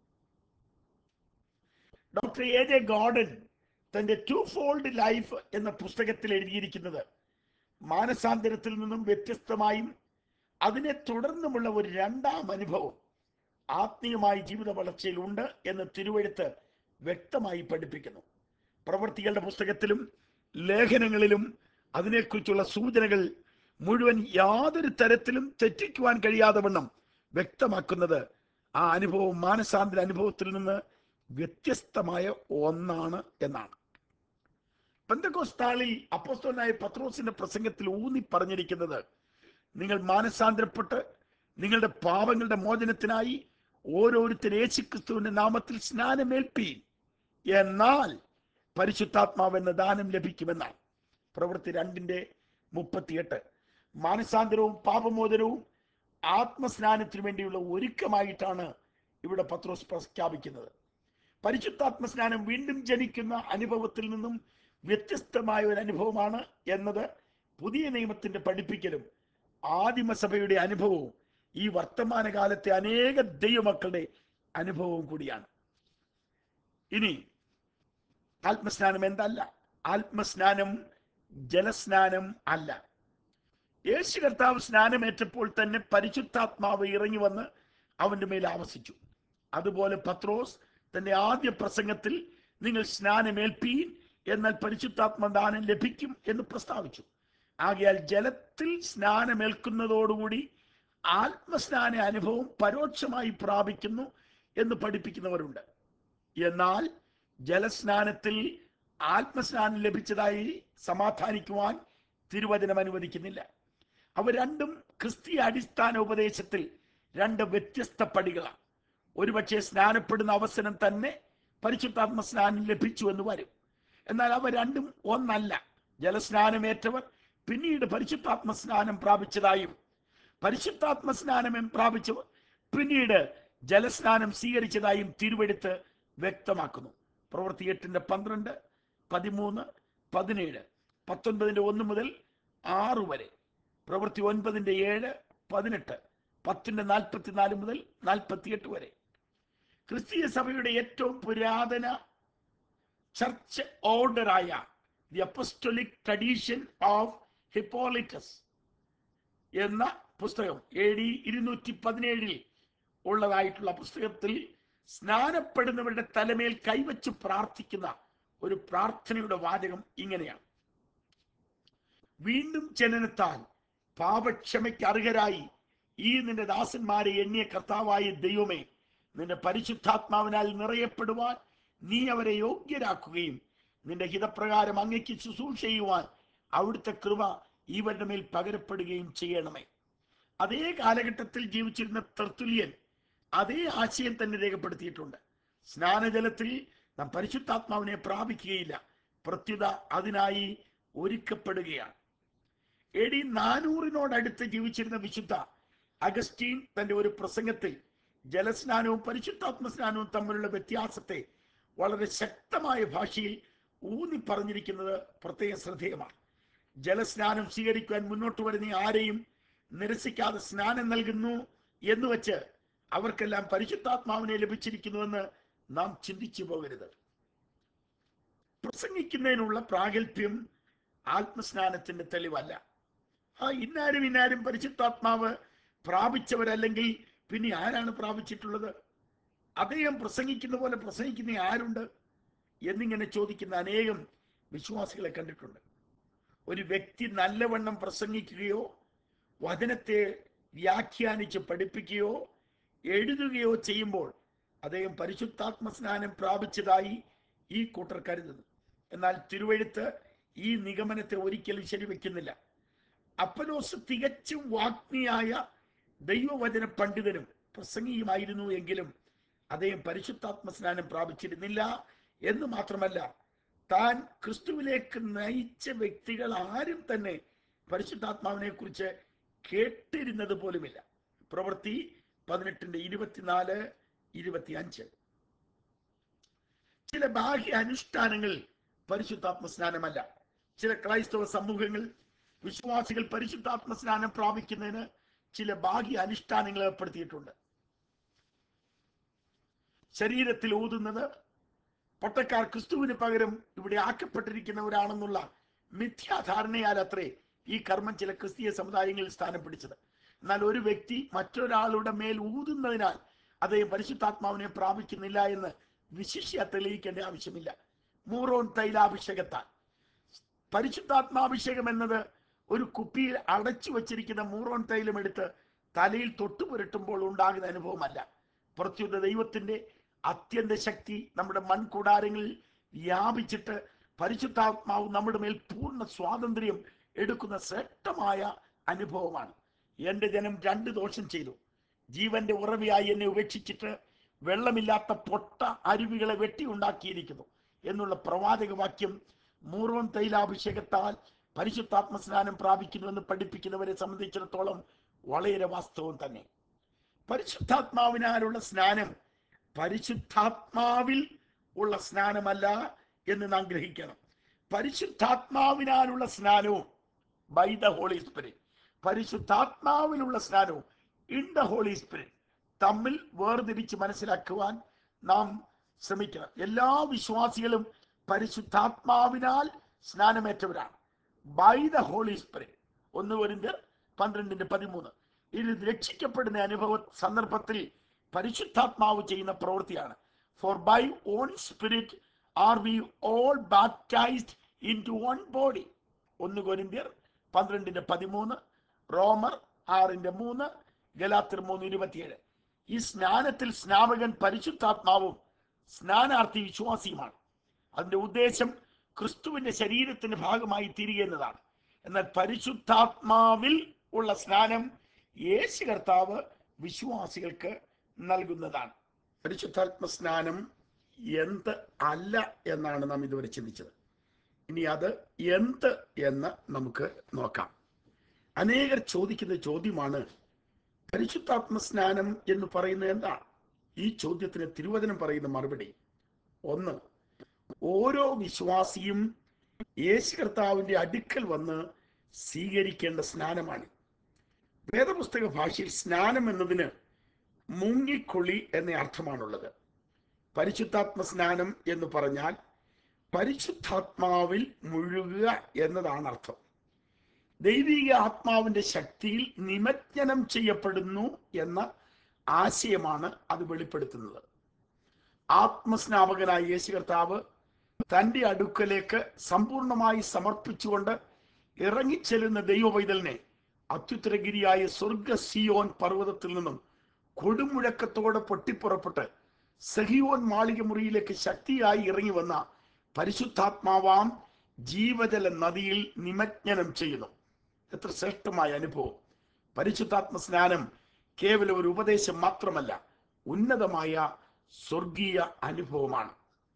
ഡോക്ടർ എ ജെ ഗോർഡൻ തന്റെ ടു ഫോൾഡ് ലൈഫ് എന്ന പുസ്തകത്തിൽ എഴുതിയിരിക്കുന്നത് മാനസാന്തരത്തിൽ നിന്നും വ്യത്യസ്തമായും അതിനെ തുടർന്നുമുള്ള ഒരു രണ്ടാം അനുഭവം ആത്മീയമായ ജീവിത വളർച്ചയിലുണ്ട് എന്ന് തിരുവഴുത്ത് വ്യക്തമായി പഠിപ്പിക്കുന്നു പ്രവൃത്തികളുടെ പുസ്തകത്തിലും ലേഖനങ്ങളിലും അതിനെക്കുറിച്ചുള്ള സൂചനകൾ മുഴുവൻ യാതൊരു തരത്തിലും തെറ്റിക്കുവാൻ കഴിയാതെ വണ്ണം വ്യക്തമാക്കുന്നത് ആ അനുഭവം മാനസാന്തര അനുഭവത്തിൽ നിന്ന് വ്യത്യസ്തമായ ഒന്നാണ് എന്നാണ് പെന്തകോസ്താളിൽ അപ്പോസ്തലനായ പത്രോസിന്റെ പ്രസംഗത്തിൽ ഊന്നി പറഞ്ഞിരിക്കുന്നത് നിങ്ങൾ മാനസാന്തരപ്പെട്ട് നിങ്ങളുടെ പാപങ്ങളുടെ മോചനത്തിനായി ഓരോരുത്തർ യേശുക്രിസ്തുവിന്റെ നാമത്തിൽ സ്നാനമേൽപ്പീൻ എന്നാൽ പരിശുദ്ധാത്മാവെന്ന ദാനം ലഭിക്കുമെന്നാണ് പ്രവൃത്തി രണ്ടിന്റെ മുപ്പത്തിയെട്ട് മാനസാന്തരവും പാപമോചനവും ആത്മസ്നാനത്തിനു വേണ്ടിയുള്ള ഒരുക്കമായിട്ടാണ് ഇവിടെ പത്രോസ് പ്രഖ്യാപിക്കുന്നത് പരിശുദ്ധാത്മസ്നാനം വീണ്ടും ജനിക്കുന്ന അനുഭവത്തിൽ നിന്നും വ്യത്യസ്തമായ ഒരു അനുഭവമാണ് എന്നത് പുതിയ നിയമത്തിന്റെ പഠിപ്പിക്കലും ആദിമസഭയുടെ അനുഭവവും ഈ വർത്തമാനകാലത്തെ അനേക ദൈവമക്കളുടെ അനുഭവവും കൂടിയാണ് ഇനി ആത്മസ്നാനം എന്തല്ല ആത്മസ്നാനം ജലസ്നാനം അല്ല യേശു കർത്താവ് സ്നാനമേറ്റപ്പോൾ തന്നെ പരിശുദ്ധാത്മാവ് ഇറങ്ങി വന്ന് അവന്റെ മേൽ ആവസിച്ചു അതുപോലെ പത്രോസ് തന്റെ ആദ്യ പ്രസംഗത്തിൽ നിങ്ങൾ സ്നാനമേൽപ്പീൻ എന്നാൽ പരിശുദ്ധാത്മദാനം ലഭിക്കും എന്ന് പ്രസ്താവിച്ചു ആകയാൽ ജലത്തിൽ സ്നാനമേൽക്കുന്നതോടുകൂടി ആത്മസ്നാന അനുഭവം പരോക്ഷമായി പ്രാപിക്കുന്നു എന്ന് പഠിപ്പിക്കുന്നവരുണ്ട് എന്നാൽ ജലസ്നാനത്തിൽ ആത്മസ്നാനം ലഭിച്ചതായി സമാധാനിക്കുവാൻ തിരുവചനം അനുവദിക്കുന്നില്ല അവ രണ്ടും ക്രിസ്തീയ അടിസ്ഥാന ഉപദേശത്തിൽ രണ്ട് വ്യത്യസ്ത പടികളാണ് ഒരുപക്ഷെ സ്നാനപ്പെടുന്ന അവസരം തന്നെ പരിശുദ്ധാത്മ സ്നാനം ലഭിച്ചു എന്ന് വരും എന്നാൽ അവ രണ്ടും ഒന്നല്ല ജലസ്നാനമേറ്റവർ പിന്നീട് പരിശുദ്ധാത്മ സ്നാനം പ്രാപിച്ചതായും പരിശുദ്ധാത്മ സ്നാനം പ്രാപിച്ചവർ പിന്നീട് ജലസ്നാനം സ്വീകരിച്ചതായും തിരുവെടുത്ത് വ്യക്തമാക്കുന്നു പ്രവൃത്തി എട്ടിന്റെ പന്ത്രണ്ട് പതിമൂന്ന് പതിനേഴ് പത്തൊൻപതിന്റെ ഒന്ന് മുതൽ ആറ് വരെ പ്രവൃത്തി ഒൻപതിന്റെ ഏഴ് പതിനെട്ട് പത്തിന്റെ നാൽപ്പത്തിനാല് മുതൽ നാൽപ്പത്തിയെട്ട് വരെ ക്രിസ്തീയ സഭയുടെ ഏറ്റവും പുരാതന ചർച്ച് ഓർഡറായ the Apostolic Tradition of Hippolytus എന്ന പുസ്തകം എ ഡി ഇരുന്നൂറ്റി പതിനേഴിൽ ഉള്ളതായിട്ടുള്ള പുസ്തകത്തിൽ സ്നാനപ്പെടുന്നവരുടെ തലമേൽ കൈവച്ച് പ്രാർത്ഥിക്കുന്ന ഒരു പ്രാർത്ഥനയുടെ വാചകം ഇങ്ങനെയാണ് വീണ്ടും ജനനത്താൽ പാപക്ഷമയ്ക്ക് അർഹരായി ഈ നിന്റെ ദാസന്മാരെ എണ്ണിയ കർത്താവായ ദൈവമേ നിന്റെ പരിശുദ്ധാത്മാവിനാൽ നിറയപ്പെടുവാൻ നീ അവരെ യോഗ്യരാക്കുകയും നിന്റെ ഹിതപ്രകാരം അങ്ങയ്ക്ക് ശുശ്രൂഷ ചെയ്യുവാൻ അവിടുത്തെ കൃപ ഇവരുടെ മേൽ പകരപ്പെടുകയും ചെയ്യണമേ അതേ കാലഘട്ടത്തിൽ ജീവിച്ചിരുന്ന തെർത്തുല്യൻ അതേ ആശയം തന്നെ രേഖപ്പെടുത്തിയിട്ടുണ്ട് സ്നാനജലത്തിൽ നാം പരിശുദ്ധാത്മാവിനെ പ്രാപിക്കുകയില്ല പ്രത്യുത അതിനായി ഒരുക്കപ്പെടുകയാണ് എ ഡി നാനൂറിനോടടുത്ത് ജീവിച്ചിരുന്ന വിശുദ്ധ അഗസ്റ്റീൻ തന്റെ ഒരു പ്രസംഗത്തിൽ ജലസ്നാനവും പരിശുദ്ധാത്മ സ്നാനവും തമ്മിലുള്ള വ്യത്യാസത്തെ വളരെ ശക്തമായ ഭാഷയിൽ ഊന്നി പറഞ്ഞിരിക്കുന്നത് പ്രത്യേക ശ്രദ്ധേയമാണ് ജലസ്നാനം സ്വീകരിക്കുവാൻ മുന്നോട്ട് വരുന്ന ആരെയും നിരസിക്കാതെ സ്നാനം നൽകുന്നു എന്ന് വെച്ച് അവർക്കെല്ലാം പരിശുദ്ധാത്മാവിനെ ലഭിച്ചിരിക്കുന്നുവെന്ന് നാം ചിന്തിച്ചു പോകരുത് പ്രസംഗിക്കുന്നതിനുള്ള പ്രാഗൽഭ്യം ആത്മസ്നാനത്തിന്റെ തെളിവല്ല ആ ഇന്നാരും ഇന്നാരും പരിശുദ്ധാത്മാവ് പ്രാപിച്ചവരല്ലെങ്കിൽ പിന്നെ ആരാണ് പ്രാപിച്ചിട്ടുള്ളത് അദ്ദേഹം പ്രസംഗിക്കുന്ന പോലെ പ്രസംഗിക്കുന്ന ആരുണ്ട് എന്നിങ്ങനെ ചോദിക്കുന്ന അനേകം വിശ്വാസികളെ കണ്ടിട്ടുണ്ട് ഒരു വ്യക്തി നല്ലവണ്ണം പ്രസംഗിക്കുകയോ വചനത്തെ വ്യാഖ്യാനിച്ച് പഠിപ്പിക്കുകയോ എഴുതുകയോ ചെയ്യുമ്പോൾ അദ്ദേഹം പരിശുദ്ധാത്മ സ്നാനം പ്രാപിച്ചതായി ഈ കൂട്ടർ കരുതുന്നു എന്നാൽ തിരുവഴുത്ത് ഈ നിഗമനത്തെ ഒരിക്കലും ശരിവെക്കുന്നില്ല അപ്പലോസ് തികച്ചും വാഗ്മിയായ ദൈവവചന പണ്ഡിതനും പ്രസംഗിയുമായിരുന്നു എങ്കിലും അദ്ദേഹം പരിശുദ്ധാത്മ സ്നാനം പ്രാപിച്ചിരുന്നില്ല എന്ന് മാത്രമല്ല താൻ ക്രിസ്തുവിലേക്ക് നയിച്ച വ്യക്തികൾ ആരും തന്നെ പരിശുദ്ധാത്മാവിനെ കുറിച്ച് കേട്ടിരുന്നത് പോലുമില്ല പ്രവൃത്തി പതിനെട്ടിന്റെ ഇരുപത്തിനാല് ഇരുപത്തി അഞ്ച് ചില ബാഹ്യ അനുഷ്ഠാനങ്ങൾ പരിശുദ്ധാത്മ സ്നാനമല്ല ചില ക്രൈസ്തവ സമൂഹങ്ങൾ വിശ്വാസികൾ പരിശുദ്ധാത്മ സ്നാനം പ്രാപിക്കുന്നതിന് ചില ബാഹ്യ അനുഷ്ഠാനങ്ങൾ ഏർപ്പെടുത്തിയിട്ടുണ്ട് ശരീരത്തിൽ ഊതുന്നത് പട്ടക്കാർ ക്രിസ്തുവിന് പകരം ഇവിടെ ആക്കപ്പെട്ടിരിക്കുന്നവരാണെന്നുള്ള മിഥ്യാധാരണയാൽ അത്രേ ഈ കർമ്മം ചില ക്രിസ്തീയ സമുദായങ്ങളിൽ സ്ഥാനം പിടിച്ചത് എന്നാൽ ഒരു വ്യക്തി മറ്റൊരാളുടെ മേൽ ഊതുന്നതിനാൽ അദ്ദേഹം പരിശുദ്ധാത്മാവിനെ പ്രാപിക്കുന്നില്ല എന്ന് വിശിഷ്യ തെളിയിക്കേണ്ട ആവശ്യമില്ല മൂറോൺ തൈലാഭിഷേകത്താൽ പരിശുദ്ധാത്മാഭിഷേകം എന്നത് ഒരു കുപ്പിയിൽ അടച്ചു വച്ചിരിക്കുന്ന മൂറോൺ തൈലം എടുത്ത് തലയിൽ തൊട്ടുപുരട്ടുമ്പോൾ ഉണ്ടാകുന്ന അനുഭവമല്ല പ്രത്യുത ദൈവത്തിന്റെ അത്യന്ത ശക്തി നമ്മുടെ മൺകൂടാരങ്ങളിൽ വ്യാപിച്ചിട്ട് പരിശുദ്ധാത്മാവ് നമ്മുടെ മേൽ പൂർണ്ണ സ്വാതന്ത്ര്യം എടുക്കുന്ന ശ്രേഷ്ഠമായ അനുഭവമാണ് എൻ്റെ ജനം രണ്ട് ദോഷം ചെയ്തു ജീവന്റെ ഉറവിയായി എന്നെ ഉപേക്ഷിച്ചിട്ട് വെള്ളമില്ലാത്ത പൊട്ട അരുവികളെ വെട്ടി ഉണ്ടാക്കിയിരിക്കുന്നു എന്നുള്ള പ്രവാചക വാക്യം മൂറോൺ തൈലാഭിഷേകത്താൽ പരിശുദ്ധാത്മ സ്നാനം പ്രാപിക്കുന്നുവെന്ന് പഠിപ്പിക്കുന്നവരെ സംബന്ധിച്ചിടത്തോളം വളരെ വാസ്തവം തന്നെ പരിശുദ്ധാത്മാവിനാലുള്ള സ്നാനം പരിശുദ്ധാത്മാവിൽ ഉള്ള സ്നാനമല്ല എന്ന് നാം ഗ്രഹിക്കണം പരിശുദ്ധാത്മാവിനാലുള്ള സ്നാനവും ബൈ ദ ഹോളി സ്പിരിറ്റ് പരിശുദ്ധാത്മാവിലുള്ള സ്നാനവും ഇൻ ദ ഹോളി സ്പിരിറ്റ് തമ്മിൽ വേർതിരിച്ച് മനസ്സിലാക്കുവാൻ നാം ശ്രമിക്കണം എല്ലാ വിശ്വാസികളും പരിശുദ്ധാത്മാവിനാൽ സ്നാനമേറ്റവരാണ് ബൈ ദ ഹോളി സ്പിരിറ്റ് ഒന്ന് വരുന്നത് പന്ത്രണ്ടിന്റെ പതിമൂന്ന് ഇത് രക്ഷിക്കപ്പെടുന്ന അനുഭവ സന്ദർഭത്തിൽ പരിശുദ്ധാത്മാവ് ചെയ്യുന്ന പ്രവൃത്തിയാണ് for by one Spirit are we all baptised into one body ഒന്ന് കൊരിന്ത്യർ പന്ത്രണ്ടിന്റെ പതിമൂന്ന് റോമർ ആറിന്റെ മൂന്ന് ഗലാത്തിർ മൂന്ന് ഇരുപത്തിയേഴ് ഈ സ്നാനത്തിൽ സ്നാപകൻ പരിശുദ്ധാത്മാവും സ്നാനാർത്ഥി വിശ്വാസിയുമാണ് അതിന്റെ ഉദ്ദേശം ക്രിസ്തുവിന്റെ ശരീരത്തിന്റെ ഭാഗമായി തീരുക എന്നതാണ് എന്നാൽ പരിശുദ്ധാത്മാവിൽ ഉള്ള സ്നാനം യേശു കർത്താവ് വിശ്വാസികൾക്ക് നൽകുന്നതാണ് പരിശുദ്ധാത്മ സ്നാനം എന്ത് അല്ല എന്നാണ് നാം ഇതുവരെ ചിന്തിച്ചത് ഇനി അത് എന്ത് എന്ന് നമുക്ക് നോക്കാം അനേകർ ചോദിക്കുന്ന ചോദ്യമാണ് പരിശുദ്ധാത്മ സ്നാനം എന്ന് പറയുന്നത് എന്താണ് ഈ ചോദ്യത്തിന് തിരുവചനം പറയുന്ന മറുപടി ഒന്ന് ഓരോ വിശ്വാസിയും യേശു കർത്താവിന്റെ അടുക്കൽ വന്ന് സ്വീകരിക്കേണ്ട സ്നാനമാണ് വേദപുസ്തക ഭാഷയിൽ സ്നാനം എന്നതിന് മുങ്ങിക്കുളി എന്ന അർത്ഥമാണുള്ളത് പരിശുദ്ധാത്മ സ്നാനം എന്ന് പറഞ്ഞാൽ പരിശുദ്ധാത്മാവിൽ മുഴുകുക എന്നതാണ് അർത്ഥം ദൈവിക ആത്മാവിന്റെ ശക്തിയിൽ നിമജ്ജനം ചെയ്യപ്പെടുന്നു എന്ന ആശയമാണ് അത് വെളിപ്പെടുത്തുന്നത് ആത്മസ്നാപകനായ യേശു കർത്താവ് തന്റെ അടുക്കലേക്ക് സമ്പൂർണമായി സമർപ്പിച്ചുകൊണ്ട് ഇറങ്ങിച്ചെല്ലുന്ന ദൈവവൈതലിനെ അത്യുത്തരഗിരിയായ സ്വർഗ സിയോൻ പർവ്വതത്തിൽ നിന്നും കൊടുമുഴക്കത്തോടെ പൊട്ടിപ്പുറപ്പെട്ട് സഹിയോൻ മാളിക മുറിയിലേക്ക് ശക്തിയായി ഇറങ്ങി വന്ന പരിശുദ്ധാത്മാവാം ജീവജല നദിയിൽ നിമജ്ഞനം ചെയ്യുന്നു എത്ര ശ്രേഷ്ഠമായ അനുഭവം പരിശുദ്ധാത്മ സ്നാനം കേവലം ഒരു ഉപദേശം മാത്രമല്ല ഉന്നതമായ സ്വർഗീയ അനുഭവമാണ്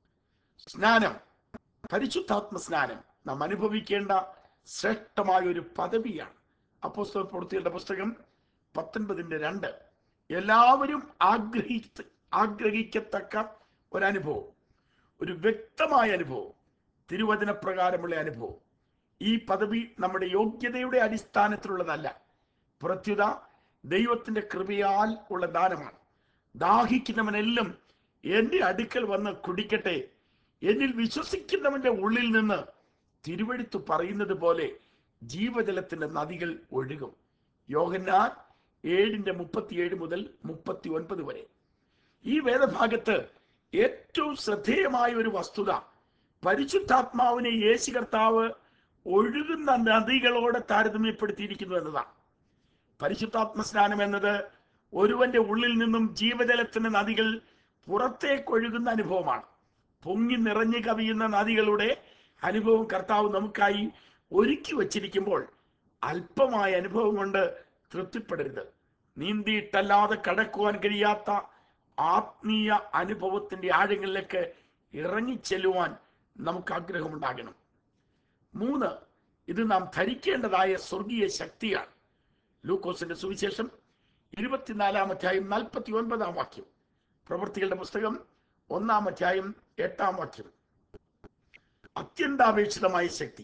സ്നാനം പരിശുദ്ധാത്മ സ്നാനം നാം അനുഭവിക്കേണ്ട ശ്രേഷ്ഠമായ ഒരു പദവിയാണ് അപ്പോസ്തല പ്രവൃത്തികളുടെ പുസ്തകം പത്തൊൻപതിന്റെ രണ്ട് എല്ലാവരും ആഗ്രഹിച്ച് ആഗ്രഹിക്കത്തക്ക ഒരനുഭവം ഒരു വ്യക്തമായ അനുഭവം തിരുവചന പ്രകാരമുള്ള അനുഭവം ഈ പദവി നമ്മുടെ യോഗ്യതയുടെ അടിസ്ഥാനത്തിലുള്ളതല്ല പ്രത്യുത ദൈവത്തിന്റെ കൃപയാൽ ഉള്ള ദാനമാണ് ദാഹിക്കുന്നവനെല്ലാം എന്റെ അടുക്കൽ വന്ന് കുടിക്കട്ടെ എന്നിൽ വിശ്വസിക്കുന്നവന്റെ ഉള്ളിൽ നിന്ന് തിരുവെടുത്ത് പറയുന്നത് പോലെ ജീവജലത്തിന്റെ നദികൾ ഒഴുകും യോഹന്നാൻ ഏഴിന്റെ മുപ്പത്തിയേഴ് മുതൽ മുപ്പത്തി ഒൻപത് വരെ ഈ വേദഭാഗത്ത് ഏറ്റവും ശ്രദ്ധേയമായ ഒരു വസ്തുത പരിശുദ്ധാത്മാവിനെ യേശു കർത്താവ് ഒഴുകുന്ന നദികളോട് താരതമ്യപ്പെടുത്തിയിരിക്കുന്നു എന്നതാണ് പരിശുദ്ധാത്മ സ്നാനം എന്നത് ഒരുവന്റെ ഉള്ളിൽ നിന്നും ജീവജലത്തിന്റെ നദികൾ പുറത്തേക്ക് ഒഴുകുന്ന അനുഭവമാണ് പൊങ്ങി നിറഞ്ഞു കവിയുന്ന നദികളുടെ അനുഭവം കർത്താവ് നമുക്കായി ഒരുക്കി വച്ചിരിക്കുമ്പോൾ അല്പമായ അനുഭവം കൊണ്ട് തൃപ്തിപ്പെടരുത് നീന്തിയിട്ടല്ലാതെ കടക്കുവാൻ കഴിയാത്ത ആത്മീയ അനുഭവത്തിന്റെ ആഴങ്ങളിലേക്ക് ഇറങ്ങിച്ചെല്ലുവാൻ നമുക്ക് ആഗ്രഹമുണ്ടാകണം മൂന്ന് ഇത് നാം ധരിക്കേണ്ടതായ സ്വർഗീയ ശക്തിയാണ് ലൂക്കോസിന്റെ സുവിശേഷം ഇരുപത്തിനാലാം അധ്യായം നാൽപ്പത്തി ഒൻപതാം വാക്യം പ്രവൃത്തികളുടെ പുസ്തകം ഒന്നാം അധ്യായം എട്ടാം വാക്യം അത്യന്താപേക്ഷിതമായ ശക്തി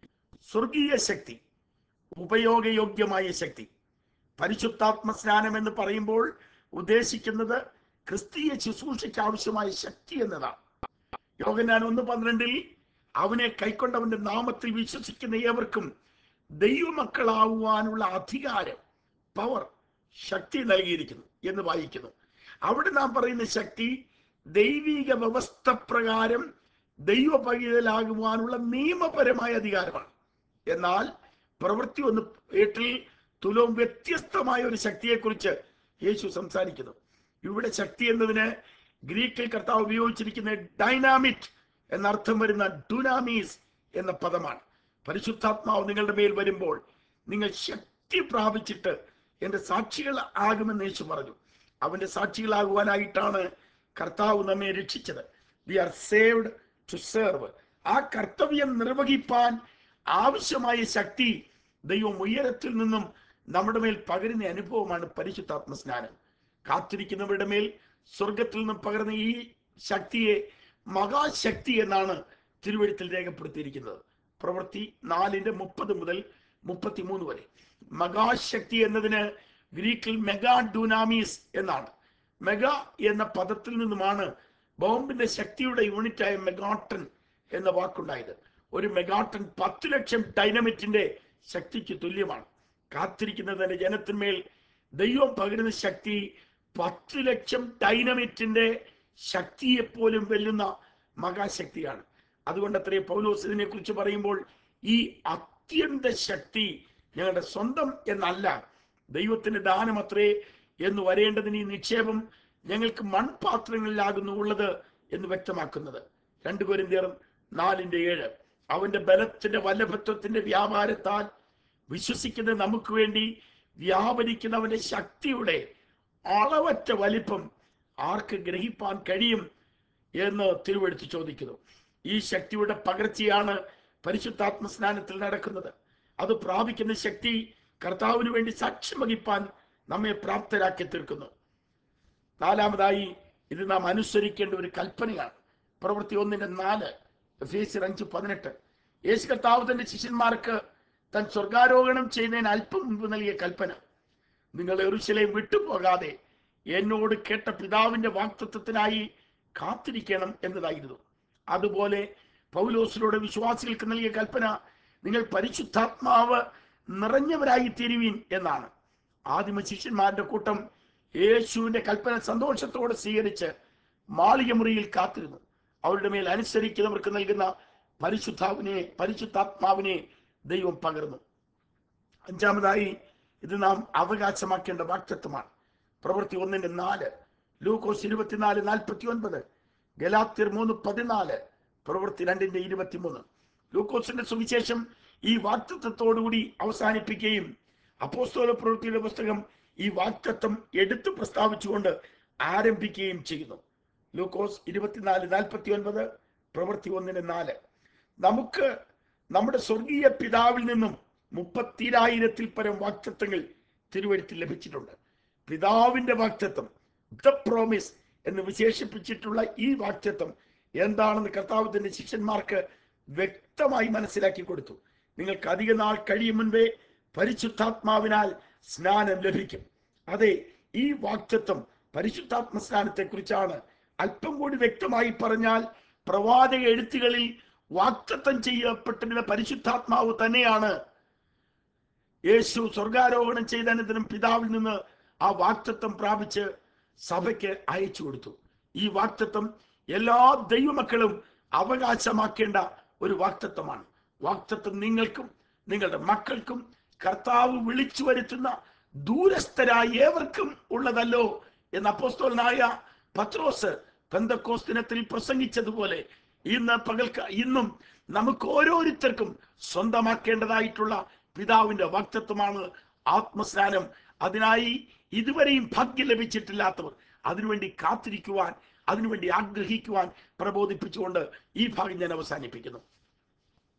സ്വർഗീയ ശക്തി ഉപയോഗയോഗ്യമായ ശക്തി പരിശുദ്ധാത്മ സ്നാനം എന്ന് പറയുമ്പോൾ ഉദ്ദേശിക്കുന്നത് ക്രിസ്തീയ ശുശ്രൂഷയ്ക്ക് ആവശ്യമായ ശക്തി എന്നതാണ് യോഗനാൻ ഒന്ന് പന്ത്രണ്ടിൽ അവനെ കൈക്കൊണ്ടവന്റെ നാമത്തിൽ വിശ്വസിക്കുന്ന ഏവർക്കും ദൈവമക്കളാവുവാനുള്ള അധികാരം പവർ ശക്തി നൽകിയിരിക്കുന്നു എന്ന് വായിക്കുന്നു അവിടെ നാം പറയുന്ന ശക്തി ദൈവിക വ്യവസ്ഥ പ്രകാരം ദൈവ പൈതലാകുവാനുള്ള നിയമപരമായ അധികാരമാണ് എന്നാൽ പ്രവൃത്തി ഒന്ന് എട്ടിൽ തുലവും വ്യത്യസ്തമായ ഒരു ശക്തിയെക്കുറിച്ച് യേശു സംസാരിക്കുന്നു ഇവിടെ ശക്തി എന്നതിന് ഗ്രീക്കിൽ കർത്താവ് ഉപയോഗിച്ചിരിക്കുന്ന ഡൈനാമിറ്റ് എന്നർത്ഥം വരുന്ന ഡുനാമീസ് എന്ന പദമാണ് പരിശുദ്ധാത്മാവ് നിങ്ങളുടെ മേൽ വരുമ്പോൾ നിങ്ങൾ ശക്തി പ്രാപിച്ചിട്ട് എന്റെ സാക്ഷികൾ ആകുമെന്ന് യേശു പറഞ്ഞു അവന്റെ സാക്ഷികളാകുവാനായിട്ടാണ് കർത്താവ് നമ്മെ രക്ഷിച്ചത് we are saved to serve ആ കർത്തവ്യം നിർവഹിപ്പാൻ ആവശ്യമായ ശക്തി ദൈവം ഉയരത്തിൽ നിന്നും നമ്മുടെ മേൽ പകരുന്ന അനുഭവമാണ് പരിശുദ്ധാത്മ സ്നാനം കാത്തിരിക്കുന്നവരുടെ മേൽ സ്വർഗത്തിൽ നിന്നും പകർന്ന ഈ ശക്തിയെ മഹാശക്തി എന്നാണ് തിരുവഴുത്തിൽ രേഖപ്പെടുത്തിയിരിക്കുന്നത് പ്രവൃത്തി നാലിന്റെ മുപ്പത് മുതൽ മുപ്പത്തിമൂന്ന് വരെ മഹാശക്തി എന്നതിന് ഗ്രീക്കിൽ മെഗാ ഡൂനാമീസ് എന്നാണ് മെഗാ എന്ന പദത്തിൽ നിന്നുമാണ് ബോംബിന്റെ ശക്തിയുടെ യൂണിറ്റായ മെഗാട്ടൺ എന്ന വാക്കുണ്ടായത് ഒരു മെഗാട്ടൺ പത്ത് ലക്ഷം ഡൈനമിറ്റിന്റെ ശക്തിക്ക് തുല്യമാണ് കാത്തിരിക്കുന്നതിന്റെ ജനത്തിന്മേൽ ദൈവം പകരുന്ന ശക്തി പത്ത് ലക്ഷം ഡൈനമിറ്റിന്റെ ശക്തിയെ പോലും വെല്ലുന്ന മഹാശക്തിയാണ് അതുകൊണ്ട് അത്രയും പൗലോസ് ഇതിനെ കുറിച്ച് പറയുമ്പോൾ ഈ അത്യന്ത ശക്തി ഞങ്ങളുടെ സ്വന്തം എന്നല്ല ദൈവത്തിന്റെ ദാനം അത്രേ എന്ന് വരേണ്ടതിന് ഈ നിക്ഷേപം ഞങ്ങൾക്ക് മൺപാത്രങ്ങളിലാകുന്നു ഉള്ളത് എന്ന് വ്യക്തമാക്കുന്നത് രണ്ടു കൊരിന്തിയർ നാലിന്റെ ഏഴ് അവന്റെ ബലത്തിന്റെ വല്ലഭത്വത്തിന്റെ വ്യാപാരത്താൽ വിശ്വസിക്കുന്ന നമുക്ക് വേണ്ടി വ്യാപരിക്കുന്നവന്റെ ശക്തിയുടെ അളവറ്റ വലിപ്പം ആർക്ക് ഗ്രഹിപ്പാൻ കഴിയും എന്ന് തിരുവെടുത്ത് ചോദിക്കുന്നു ഈ ശക്തിയുടെ പകർച്ചയാണ് പരിശുദ്ധാത്മ സ്നാനത്തിൽ നടക്കുന്നത് അത് പ്രാപിക്കുന്ന ശക്തി കർത്താവിന് വേണ്ടി സാക്ഷ്യം വഹിപ്പാൻ നമ്മെ പ്രാപ്തരാക്കി തീർക്കുന്നു നാലാമതായി ഇത് നാം അനുസരിക്കേണ്ട ഒരു കൽപ്പനയാണ് പ്രവൃത്തി ഒന്നിന്റെ നാല് എഫേസ്യർ അഞ്ച് പതിനെട്ട് യേശു കർത്താവ് തന്റെ ശിഷ്യന്മാർക്ക് താൻ സ്വർഗാരോഹണം ചെയ്യുന്നതിന് അല്പം മുൻപ് നൽകിയ കൽപ്പന നിങ്ങൾ എറുശലേം വിട്ടുപോകാതെ എന്നോട് കേട്ട പിതാവിന്റെ വാക്തത്വത്തിനായി കാത്തിരിക്കണം എന്നതായിരുന്നു അതുപോലെ പൗലോസിലൂടെ വിശ്വാസികൾക്ക് നൽകിയ കൽപ്പന നിങ്ങൾ പരിശുദ്ധാത്മാവ് നിറഞ്ഞവരായി തീരുവീൻ എന്നാണ് ആദിമ ശിഷ്യന്മാരുടെ കൂട്ടം യേശുവിന്റെ കൽപ്പന സന്തോഷത്തോടെ സ്വീകരിച്ച് മാളിക മുറിയിൽ കാത്തിരുന്നു അവരുടെ മേൽ അനുസരിക്കുന്നവർക്ക് നൽകുന്ന പരിശുദ്ധാവിനെ പരിശുദ്ധാത്മാവിനെ ദൈവം പകർന്നു അഞ്ചാമതായി ഇത് നാം അവകാശമാക്കേണ്ട വാക്തത്വമാണ് പ്രവൃത്തി ഒന്നിന്റെ നാല് ലൂക്കോസ് ഇരുപത്തിനാല് നാൽപ്പത്തി ഒൻപത് ഗലാത്തിർ മൂന്ന് പതിനാല് പ്രവൃത്തി രണ്ടിന്റെ ഇരുപത്തിമൂന്ന് ലൂക്കോസിന്റെ സുവിശേഷം ഈ വാക്തത്വത്തോടുകൂടി അവസാനിപ്പിക്കുകയും അപ്പോസ്തോല പ്രവൃത്തിയുടെ പുസ്തകം ഈ വാക്തത്വം എടുത്തു പ്രസ്താവിച്ചുകൊണ്ട് ആരംഭിക്കുകയും ചെയ്യുന്നു ലൂക്കോസ് ഇരുപത്തിനാല് നാൽപ്പത്തി ഒൻപത് പ്രവൃത്തി ഒന്നിന് നാല് നമുക്ക് നമ്മുടെ സ്വർഗീയ പിതാവിൽ നിന്നും മുപ്പത്തിരായിരത്തിൽ പരം വാക്തത്വങ്ങൾ തിരുവഴുത്തിൽ ലഭിച്ചിട്ടുണ്ട് പിതാവിന്റെ വാക്തത്വം ദ പ്രോമിസ് എന്ന് വിശേഷിപ്പിച്ചിട്ടുള്ള ഈ വാക്തത്വം എന്താണെന്ന് കർത്താവത്തിന്റെ ശിഷ്യന്മാർക്ക് വ്യക്തമായി മനസ്സിലാക്കി കൊടുത്തു നിങ്ങൾക്ക് അധിക നാൾ കഴിയും മുൻപേ പരിശുദ്ധാത്മാവിനാൽ സ്നാനം ലഭിക്കും അതെ ഈ വാക്തത്വം പരിശുദ്ധാത്മ സ്നാനത്തെ കുറിച്ചാണ് അല്പം കൂടി വ്യക്തമായി പറഞ്ഞാൽ പ്രവാചക എഴുത്തുകളിൽ വാക്തത്വം ചെയ്യപ്പെട്ടിരുന്ന പരിശുദ്ധാത്മാവ് തന്നെയാണ് യേശു സ്വർഗാരോഹണം ചെയ്ത അനന്തരം പിതാവിൽ നിന്ന് ആ വാക്തത്വം പ്രാപിച്ച് സഭയ്ക്ക് അയച്ചു കൊടുത്തു ഈ വാക്തത്വം എല്ലാ ദൈവമക്കളും അവകാശമാക്കേണ്ട ഒരു വാക്തത്വമാണ് വാക്തത്വം നിങ്ങൾക്കും നിങ്ങളുടെ മക്കൾക്കും കർത്താവ് വിളിച്ചു വരുത്തുന്ന ദൂരസ്ഥരായ ഏവർക്കും ഉള്ളതല്ലോ എന്ന് അപ്പോസ്തോലനായ പത്രോസ് പെന്തക്കോസ് ദിനത്തിൽ പ്രസംഗിച്ചതുപോലെ ഇന്ന് പകൽക്ക് ഇന്നും നമുക്ക് ഓരോരുത്തർക്കും സ്വന്തമാക്കേണ്ടതായിട്ടുള്ള പിതാവിന്റെ വാക്തത്വമാണ് ആത്മസ്നാനം അതിനായി ഇതുവരെയും ഭാഗ്യം ലഭിച്ചിട്ടില്ലാത്തവർ അതിനുവേണ്ടി കാത്തിരിക്കുവാൻ അതിനുവേണ്ടി ആഗ്രഹിക്കുവാൻ പ്രബോധിപ്പിച്ചുകൊണ്ട് ഈ ഭാഗം ഞാൻ അവസാനിപ്പിക്കുന്നു